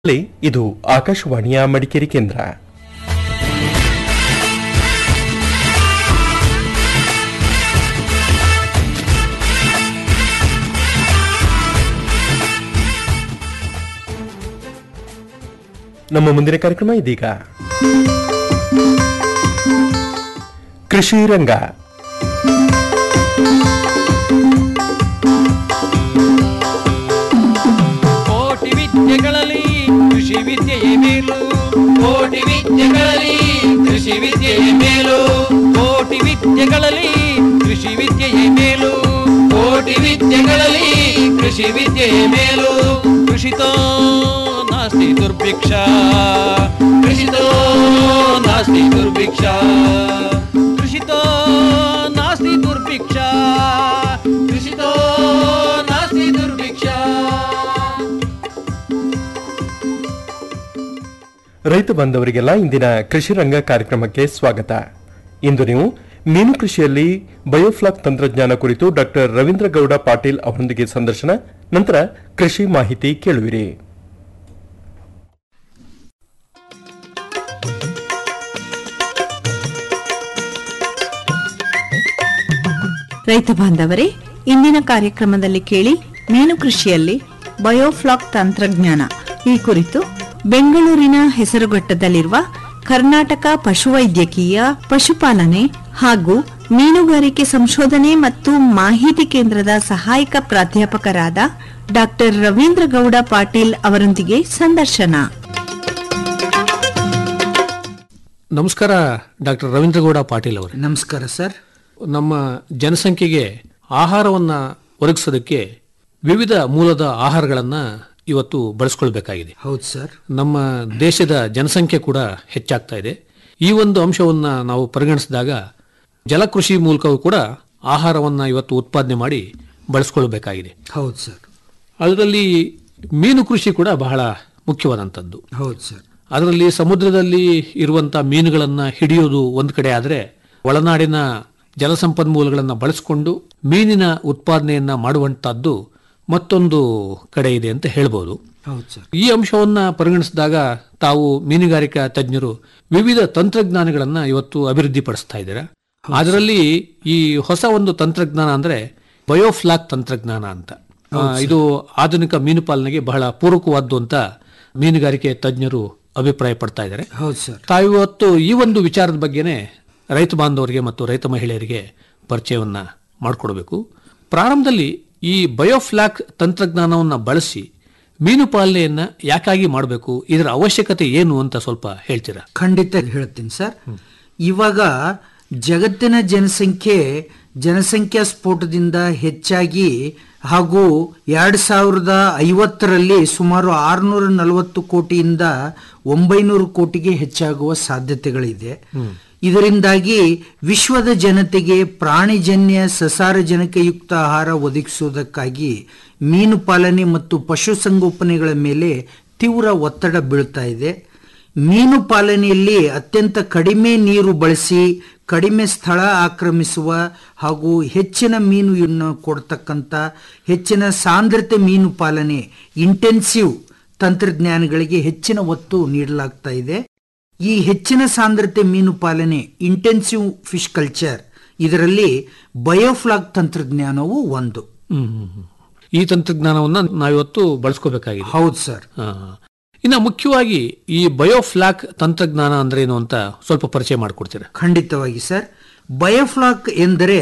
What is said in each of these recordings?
ಇಲ್ಲಿ ಇದು ಆಕಾಶವಾಣಿಯ ಮಡಿಕೇರಿ ಕೇಂದ್ರ ನಮ್ಮ ಮುಂದಿನ ಕಾರ್ಯಕ್ರಮ ಇದೀಗ ಕೃಷಿ ರಂಗ ಕೋಟಿ ವಿದ್ಯೆಗಳಲ್ಲಿ ಕೃಷಿ ವಿದ್ಯೆಯೇ ಮೇಲು ಕೋಟಿ ವಿದ್ಯೆಗಳಲ್ಲಿ ಕೃಷಿ ವಿದ್ಯೆಯೇ ಮೇಲು ಕೋಟಿ ವಿದ್ಯೆಗಳಲ್ಲಿ ಕೃಷಿ ವಿದ್ಯೆಯೇ ಮೇಲು ಕೋಟಿ ವಿದ್ಯೆಗಳಲ್ಲಿ ಕೃಷಿ ವಿದ್ಯೆಯೇ ಮೇಲು ಕೃಷಿತೋ ನಾಸ್ತಿ ದುರ್ಭಿಕ್ಷ ಕೃಷಿತೋ ನಾಸ್ತಿ ದುರ್ಭಿಕ್ಷ ಕೃಷಿತೋ ನಾಸ್ತಿ ದುರ್ಭಿಕ್ಷ ಕೃಷಿತೋ ನಾಸ್ತಿ ದುರ್ಭಿಕ್ಷ ರೈತ ಬಾಂಧವರಿಗೆಲ್ಲ ಇಂದಿನ ಕೃಷಿ ರಂಗ ಕಾರ್ಯಕ್ರಮಕ್ಕೆ ಸ್ವಾಗತ ಇಂದು ನೀವು ಮೀನು ಕೃಷಿಯಲ್ಲಿ ಬಯೋಫ್ಲಾಕ್ ತಂತ್ರಜ್ಞಾನ ಕುರಿತು ಡಾಕ್ಟರ್ ರವೀಂದ್ರ ಗೌಡ ಪಾಟೀಲ್ ಅವರೊಂದಿಗೆ ಸಂದರ್ಶನ ನಂತರ ಕೃಷಿ ಮಾಹಿತಿ ಕೇಳುವಿರಿ ರೈತ ಬಾಂಧವರೇ ಇಂದಿನ ಕಾರ್ಯಕ್ರಮದಲ್ಲಿ ಕೇಳಿ ಮೀನು ಕೃಷಿಯಲ್ಲಿ ಬಯೋಫ್ಲಾಕ್ ತಂತ್ರಜ್ಞಾನ ಈ ಕುರಿತು ಬೆಂಗಳೂರಿನ ಹೆಸರುಘಟ್ಟದಲ್ಲಿರುವ ಕರ್ನಾಟಕ ಪಶುವೈದ್ಯಕೀಯ ಪಶುಪಾಲನೆ ಹಾಗೂ ಮೀನುಗಾರಿಕೆ ಸಂಶೋಧನೆ ಮತ್ತು ಮಾಹಿತಿ ಕೇಂದ್ರದ ಸಹಾಯಕ ಪ್ರಾಧ್ಯಾಪಕರಾದ ಡಾಕ್ಟರ್ ರವೀಂದ್ರ ಗೌಡ ಪಾಟೀಲ್ ಅವರೊಂದಿಗೆ ಸಂದರ್ಶನ ನಮಸ್ಕಾರ ಡಾಕ್ಟರ್ ರವೀಂದ್ರಗೌಡ ಪಾಟೀಲ್ ಅವರೇ ನಮಸ್ಕಾರ ಸರ್ ನಮ್ಮ ಜನಸಂಖ್ಯೆಗೆ ಆಹಾರವನ್ನ ಒದಗಿಸೋದಕ್ಕೆ ವಿವಿಧ ಮೂಲದ ಆಹಾರಗಳನ್ನ ಇವತ್ತು ಬಳಸ್ಕೊಳ್ಬೇಕಾಗಿದೆ ಹೌದು ಸರ್ ನಮ್ಮ ದೇಶದ ಜನಸಂಖ್ಯೆ ಕೂಡ ಹೆಚ್ಚಾಗ್ತಾ ಇದೆ ಈ ಒಂದು ಅಂಶವನ್ನ ನಾವು ಪರಿಗಣಿಸಿದಾಗ ಜಲಕೃಷಿ ಮೂಲಕವೂ ಕೂಡ ಆಹಾರವನ್ನ ಇವತ್ತು ಉತ್ಪಾದನೆ ಮಾಡಿ ಬಳಸ್ಕೊಳ್ಬೇಕಾಗಿದೆ ಹೌದು ಸರ್ ಅದರಲ್ಲಿ ಮೀನು ಕೃಷಿ ಕೂಡ ಬಹಳ ಮುಖ್ಯವಾದಂಥದ್ದು ಹೌದು ಸರ್ ಅದರಲ್ಲಿ ಸಮುದ್ರದಲ್ಲಿ ಇರುವಂತ ಮೀನುಗಳನ್ನ ಹಿಡಿಯೋದು ಒಂದು ಕಡೆ ಆದರೆ ಒಳನಾಡಿನ ಜಲಸಂಪನ್ಮೂಲಗಳನ್ನು ಬಳಸಿಕೊಂಡು ಮೀನಿನ ಉತ್ಪಾದನೆಯನ್ನ ಮಾಡುವಂತಹದ್ದು ಮತ್ತೊಂದು ಕಡೆ ಇದೆ ಅಂತ ಹೇಳ್ಬೋದು ಹೌದು ಸರ್ ಈ ಅಂಶವನ್ನ ಪರಿಗಣಿಸಿದಾಗ ತಾವು ಮೀನುಗಾರಿಕಾ ತಜ್ಞರು ವಿವಿಧ ತಂತ್ರಜ್ಞಾನಗಳನ್ನ ಇವತ್ತು ಅಭಿವೃದ್ಧಿಪಡಿಸ್ತಾ ಇದ್ದೀರಾ ಅದರಲ್ಲಿ ಈ ಹೊಸ ಒಂದು ತಂತ್ರಜ್ಞಾನ ಅಂದ್ರೆ ಬಯೋಫ್ಲಾಕ್ ತಂತ್ರಜ್ಞಾನ ಅಂತ ಆ, ಇದು ಆಧುನಿಕ ಮೀನು ಪಾಲನೆಗೆ ಬಹಳ ಪೂರಕವಾದ್ದು ಅಂತ ಮೀನುಗಾರಿಕೆ ತಜ್ಞರು ಅಭಿಪ್ರಾಯ ಪಡ್ತಾ ಇದ್ದಾರೆ ಹೌದು ಸರ್ ತಾವಿವತ್ತು ಈ ಒಂದು ವಿಚಾರದ ಬಗ್ಗೆನೇ ರೈತ ಬಾಂಧವರಿಗೆ ಮತ್ತು ರೈತ ಮಹಿಳೆಯರಿಗೆ ಪರಿಚಯವನ್ನ ಮಾಡಿಕೊಡ್ಬೇಕು ಪ್ರಾರಂಭದಲ್ಲಿ ಈ ಬಯೋಫ್ಲಾಕ್ ತಂತ್ರಜ್ಞಾನವನ್ನು ಬಳಸಿ ಮೀನು ಪಾಲನೆಯನ್ನ ಯಾಕಾಗಿ ಮಾಡಬೇಕು ಇದರ ಅವಶ್ಯಕತೆ ಏನು ಅಂತ ಸ್ವಲ್ಪ ಹೇಳ್ತೀರಾ ಖಂಡಿತ ಹೇಳ್ತೀನಿ ಸರ್ ಇವಾಗ ಜಗತ್ತಿನ ಜನಸಂಖ್ಯೆ ಜನಸಂಖ್ಯಾ ಸ್ಫೋಟದಿಂದ ಹೆಚ್ಚಾಗಿ ಹಾಗೂ ಎರಡು ಸಾವಿರದ ಐವತ್ತರಲ್ಲಿ ಸುಮಾರು ಆರುನೂರ ನಲವತ್ತು ಕೋಟಿಯಿಂದ ಒಂಬೈನೂರು ಕೋಟಿಗೆ ಹೆಚ್ಚಾಗುವ ಸಾಧ್ಯತೆಗಳಿದೆ ಇದರಿಂದಾಗಿ ವಿಶ್ವದ ಜನತೆಗೆ ಪ್ರಾಣಿಜನ್ಯ ಸಸಾರಜನಕಯುಕ್ತ ಆಹಾರ ಒದಗಿಸುವುದಕ್ಕಾಗಿ ಮೀನು ಪಾಲನೆ ಮತ್ತು ಪಶುಸಂಗೋಪನೆಗಳ ಮೇಲೆ ತೀವ್ರ ಒತ್ತಡ ಬೀಳ್ತಾ ಇದೆ ಮೀನು ಪಾಲನೆಯಲ್ಲಿ ಅತ್ಯಂತ ಕಡಿಮೆ ನೀರು ಬಳಸಿ ಕಡಿಮೆ ಸ್ಥಳ ಆಕ್ರಮಿಸುವ ಹಾಗೂ ಹೆಚ್ಚಿನ ಮೀನು ಕೊಡ್ತಕ್ಕಂಥ ಹೆಚ್ಚಿನ ಸಾಂದ್ರತೆ ಮೀನು ಪಾಲನೆ ಇಂಟೆನ್ಸಿವ್ ತಂತ್ರಜ್ಞಾನಗಳಿಗೆ ಹೆಚ್ಚಿನ ಒತ್ತು ನೀಡಲಾಗ್ತಾ ಇದೆ ಈ ಹೆಚ್ಚಿನ ಸಾಂದ್ರತೆ ಮೀನು ಪಾಲನೆ ಇಂಟೆನ್ಸಿವ್ ಫಿಶ್ ಕಲ್ಚರ್ ಇದರಲ್ಲಿ ಬಯೋಫ್ಲಾಗ್ ತಂತ್ರಜ್ಞಾನವು ಒಂದು ಹ್ಮ್, ಹ್ಮ್, ಹ್ಮ್. ಈ ತಂತ್ರಜ್ಞಾನವನ್ನ ನಾವಿವತ್ತು ಬಳಸ್ಕೋಬೇಕಾಗಿದೆ ಹೌದು ಸರ್ ಆ, ಇನ್ನು ಮುಖ್ಯವಾಗಿ ಈ ಬಯೋಫ್ಲಾಕ್ ತಂತ್ರಜ್ಞಾನ ಅಂದ್ರೆ ಏನು ಅಂತ ಸ್ವಲ್ಪ ಪರಿಚಯ ಮಾಡಿಕೊಡ್ತೀರಾ ಖಂಡಿತವಾಗಿ ಸರ್ ಬಯೋಫ್ಲಾಕ್ ಎಂದರೆ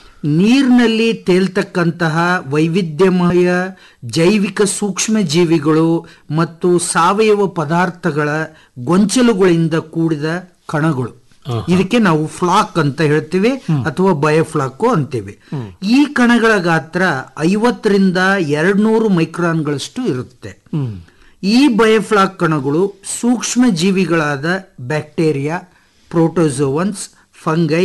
ನೀರಿನಲ್ಲಿ ತೇಲ್ತಕ್ಕಂತಹ ವೈವಿಧ್ಯಮಯ ಜೈವಿಕ ಸೂಕ್ಷ್ಮ ಜೀವಿಗಳು ಮತ್ತು ಸಾವಯವ ಪದಾರ್ಥಗಳ ಗೊಂಚಲುಗಳಿಂದ ಕೂಡಿದ ಕಣಗಳು ಇದಕ್ಕೆ ನಾವು ಫ್ಲಾಕ್ ಅಂತ ಹೇಳ್ತೀವಿ ಅಥವಾ ಬಯೋಫ್ಲಾಕ್ ಅಂತೀವಿ ಈ ಕಣಗಳ ಗಾತ್ರ ಐವತ್ತರಿಂದ ಎರಡ್ನೂರು ಮೈಕ್ರಾನ್ಗಳಷ್ಟು ಇರುತ್ತೆ ಈ ಬಯೋಫ್ಲಾಕ್ ಕಣಗಳು ಸೂಕ್ಷ್ಮ ಜೀವಿಗಳಾದ ಬ್ಯಾಕ್ಟೀರಿಯಾ ಪ್ರೋಟೋಸೋವನ್ಸ್ ಫಂಗೈ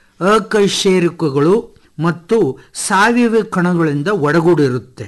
ಅಕಶೇರುಕಗಳು ಮತ್ತು ಸಾವಯವ ಕಣಗಳಿಂದ ಒಡಗೂಡಿರುತ್ತೆ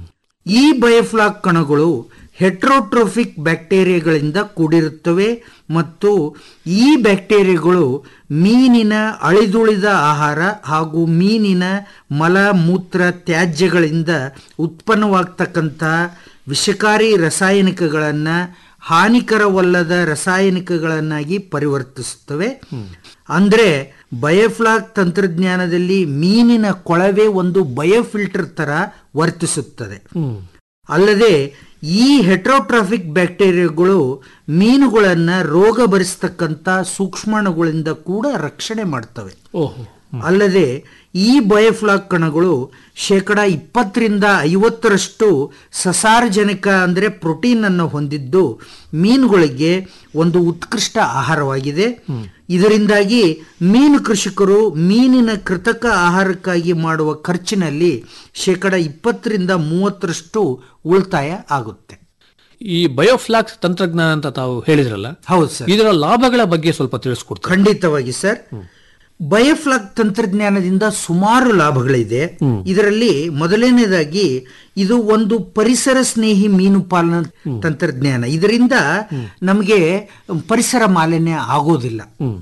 ಈ ಬಯೋಫ್ಲಾಕ್ ಕಣಗಳು ಹೆಟ್ರೋಟ್ರೋಫಿಕ್ ಬ್ಯಾಕ್ಟೀರಿಯಾಗಳಿಂದ ಕೂಡಿರುತ್ತವೆ ಮತ್ತು ಈ ಬ್ಯಾಕ್ಟೀರಿಯಾಗಳು ಮೀನಿನ ಅಳಿದುಳಿದ ಆಹಾರ ಹಾಗೂ ಮೀನಿನ ಮಲ ಮೂತ್ರ ತ್ಯಾಜ್ಯಗಳಿಂದ ಉತ್ಪನ್ನವಾಗ್ತಕ್ಕಂಥ ವಿಷಕಾರಿ ರಾಸಾಯನಿಕಗಳನ್ನ ಹಾನಿಕರವಲ್ಲದ ರಾಸಾಯನಿಕಗಳನ್ನಾಗಿ ಪರಿವರ್ತಿಸುತ್ತವೆ ಅಂದ್ರೆ ಬಯೋಫ್ಲಾಕ್ ತಂತ್ರಜ್ಞಾನದಲ್ಲಿ ಮೀನಿನ ಕೊಳವೆ ಒಂದು ಬಯೋಫಿಲ್ಟರ್ ತರ ವರ್ತಿಸುತ್ತದೆ ಅಲ್ಲದೆ ಈ ಹೆಟ್ರೋಟ್ರಾಫಿಕ್ ಬ್ಯಾಕ್ಟೀರಿಯಾಗಳು ಮೀನುಗಳನ್ನ ರೋಗ ಭರಿಸ್ತಕ್ಕಂಥ ಸೂಕ್ಷ್ಮಾಣುಗಳಿಂದ ಕೂಡ ರಕ್ಷಣೆ ಮಾಡ್ತವೆ ಓಹೋ ಅಲ್ಲದೆ ಈ ಬಯೋಫ್ಲಾಕ್ ಕಣಗಳು ಶೇಕಡ ಇಪ್ಪತ್ತರಿಂದ ಐವತ್ತರಷ್ಟು ಸಸಾರಜನಕ ಅಂದರೆ ಪ್ರೋಟೀನ್ ಅನ್ನು ಹೊಂದಿದ್ದು ಮೀನುಗಳಿಗೆ ಒಂದು ಉತ್ಕೃಷ್ಟ ಆಹಾರವಾಗಿದೆ ಇದರಿಂದಾಗಿ ಮೀನು ಕೃಷಿಕರು ಮೀನಿನ ಕೃತಕ ಆಹಾರಕ್ಕಾಗಿ ಮಾಡುವ ಖರ್ಚಿನಲ್ಲಿ ಶೇಕಡ ಇಪ್ಪತ್ತರಿಂದ ಮೂವತ್ತರಷ್ಟು ಉಳಿತಾಯ ಆಗುತ್ತೆ ಈ ಬಯೋಫ್ಲಾಕ್ಸ್ ತಂತ್ರಜ್ಞಾನ ಅಂತ ತಾವು ಹೇಳಿದ್ರಲ್ಲ ಹೌದು ಸರ್ ಇದರ ಲಾಭಗಳ ಬಗ್ಗೆ ಸ್ವಲ್ಪ ತಿಳಿಸ್ಕೊಡ್ತಾರೆ ಖಂಡಿತವಾಗಿ ಸರ್ ಬಯೋಫ್ಲಾಗ್ ತಂತ್ರಜ್ಞಾನದಿಂದ ಸುಮಾರು ಲಾಭಗಳಿದೆ ಇದರಲ್ಲಿ ಮೊದಲನೇದಾಗಿ ಇದು ಒಂದು ಪರಿಸರ ಸ್ನೇಹಿ ಮೀನು ಪಾಲನಾ ತಂತ್ರಜ್ಞಾನ ಇದರಿಂದ ನಮಗೆ ಪರಿಸರ ಮಾಲಿನ್ಯ ಆಗೋದಿಲ್ಲ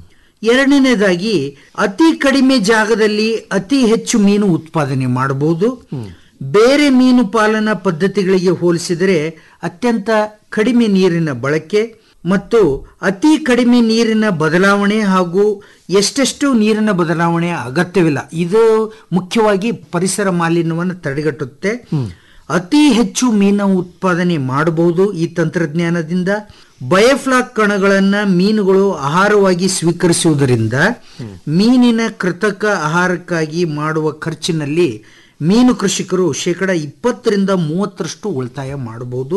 ಎರಡನೇದಾಗಿ ಅತಿ ಕಡಿಮೆ ಜಾಗದಲ್ಲಿ ಅತಿ ಹೆಚ್ಚು ಮೀನು ಉತ್ಪಾದನೆ ಮಾಡಬಹುದು ಬೇರೆ ಮೀನು ಪಾಲನಾ ಪದ್ಧತಿಗಳಿಗೆ ಹೋಲಿಸಿದರೆ ಅತ್ಯಂತ ಕಡಿಮೆ ನೀರಿನ ಬಳಕೆ ಮತ್ತು ಅತಿ ಕಡಿಮೆ ನೀರಿನ ಬದಲಾವಣೆ ಹಾಗೂ ಎಷ್ಟೆಷ್ಟು ನೀರಿನ ಬದಲಾವಣೆ ಅಗತ್ಯವಿಲ್ಲ ಇದು ಮುಖ್ಯವಾಗಿ ಪರಿಸರ ಮಾಲಿನ್ಯವನ್ನು ತಡೆಗಟ್ಟುತ್ತೆ ಅತಿ ಹೆಚ್ಚು ಮೀನು ಉತ್ಪಾದನೆ ಮಾಡಬಹುದು ಈ ತಂತ್ರಜ್ಞಾನದಿಂದ ಬಯೋಫ್ಲಾಕ್ ಕಣಗಳನ್ನ ಮೀನುಗಳು ಆಹಾರವಾಗಿ ಸ್ವೀಕರಿಸುವುದರಿಂದ ಮೀನಿನ ಕೃತಕ ಆಹಾರಕ್ಕಾಗಿ ಮಾಡುವ ಖರ್ಚಿನಲ್ಲಿ ಮೀನು ಕೃಷಿಕರು ಶೇಕಡ ಇಪ್ಪತ್ತರಿಂದ ಮೂವತ್ತರಷ್ಟು ಉಳಿತಾಯ ಮಾಡಬಹುದು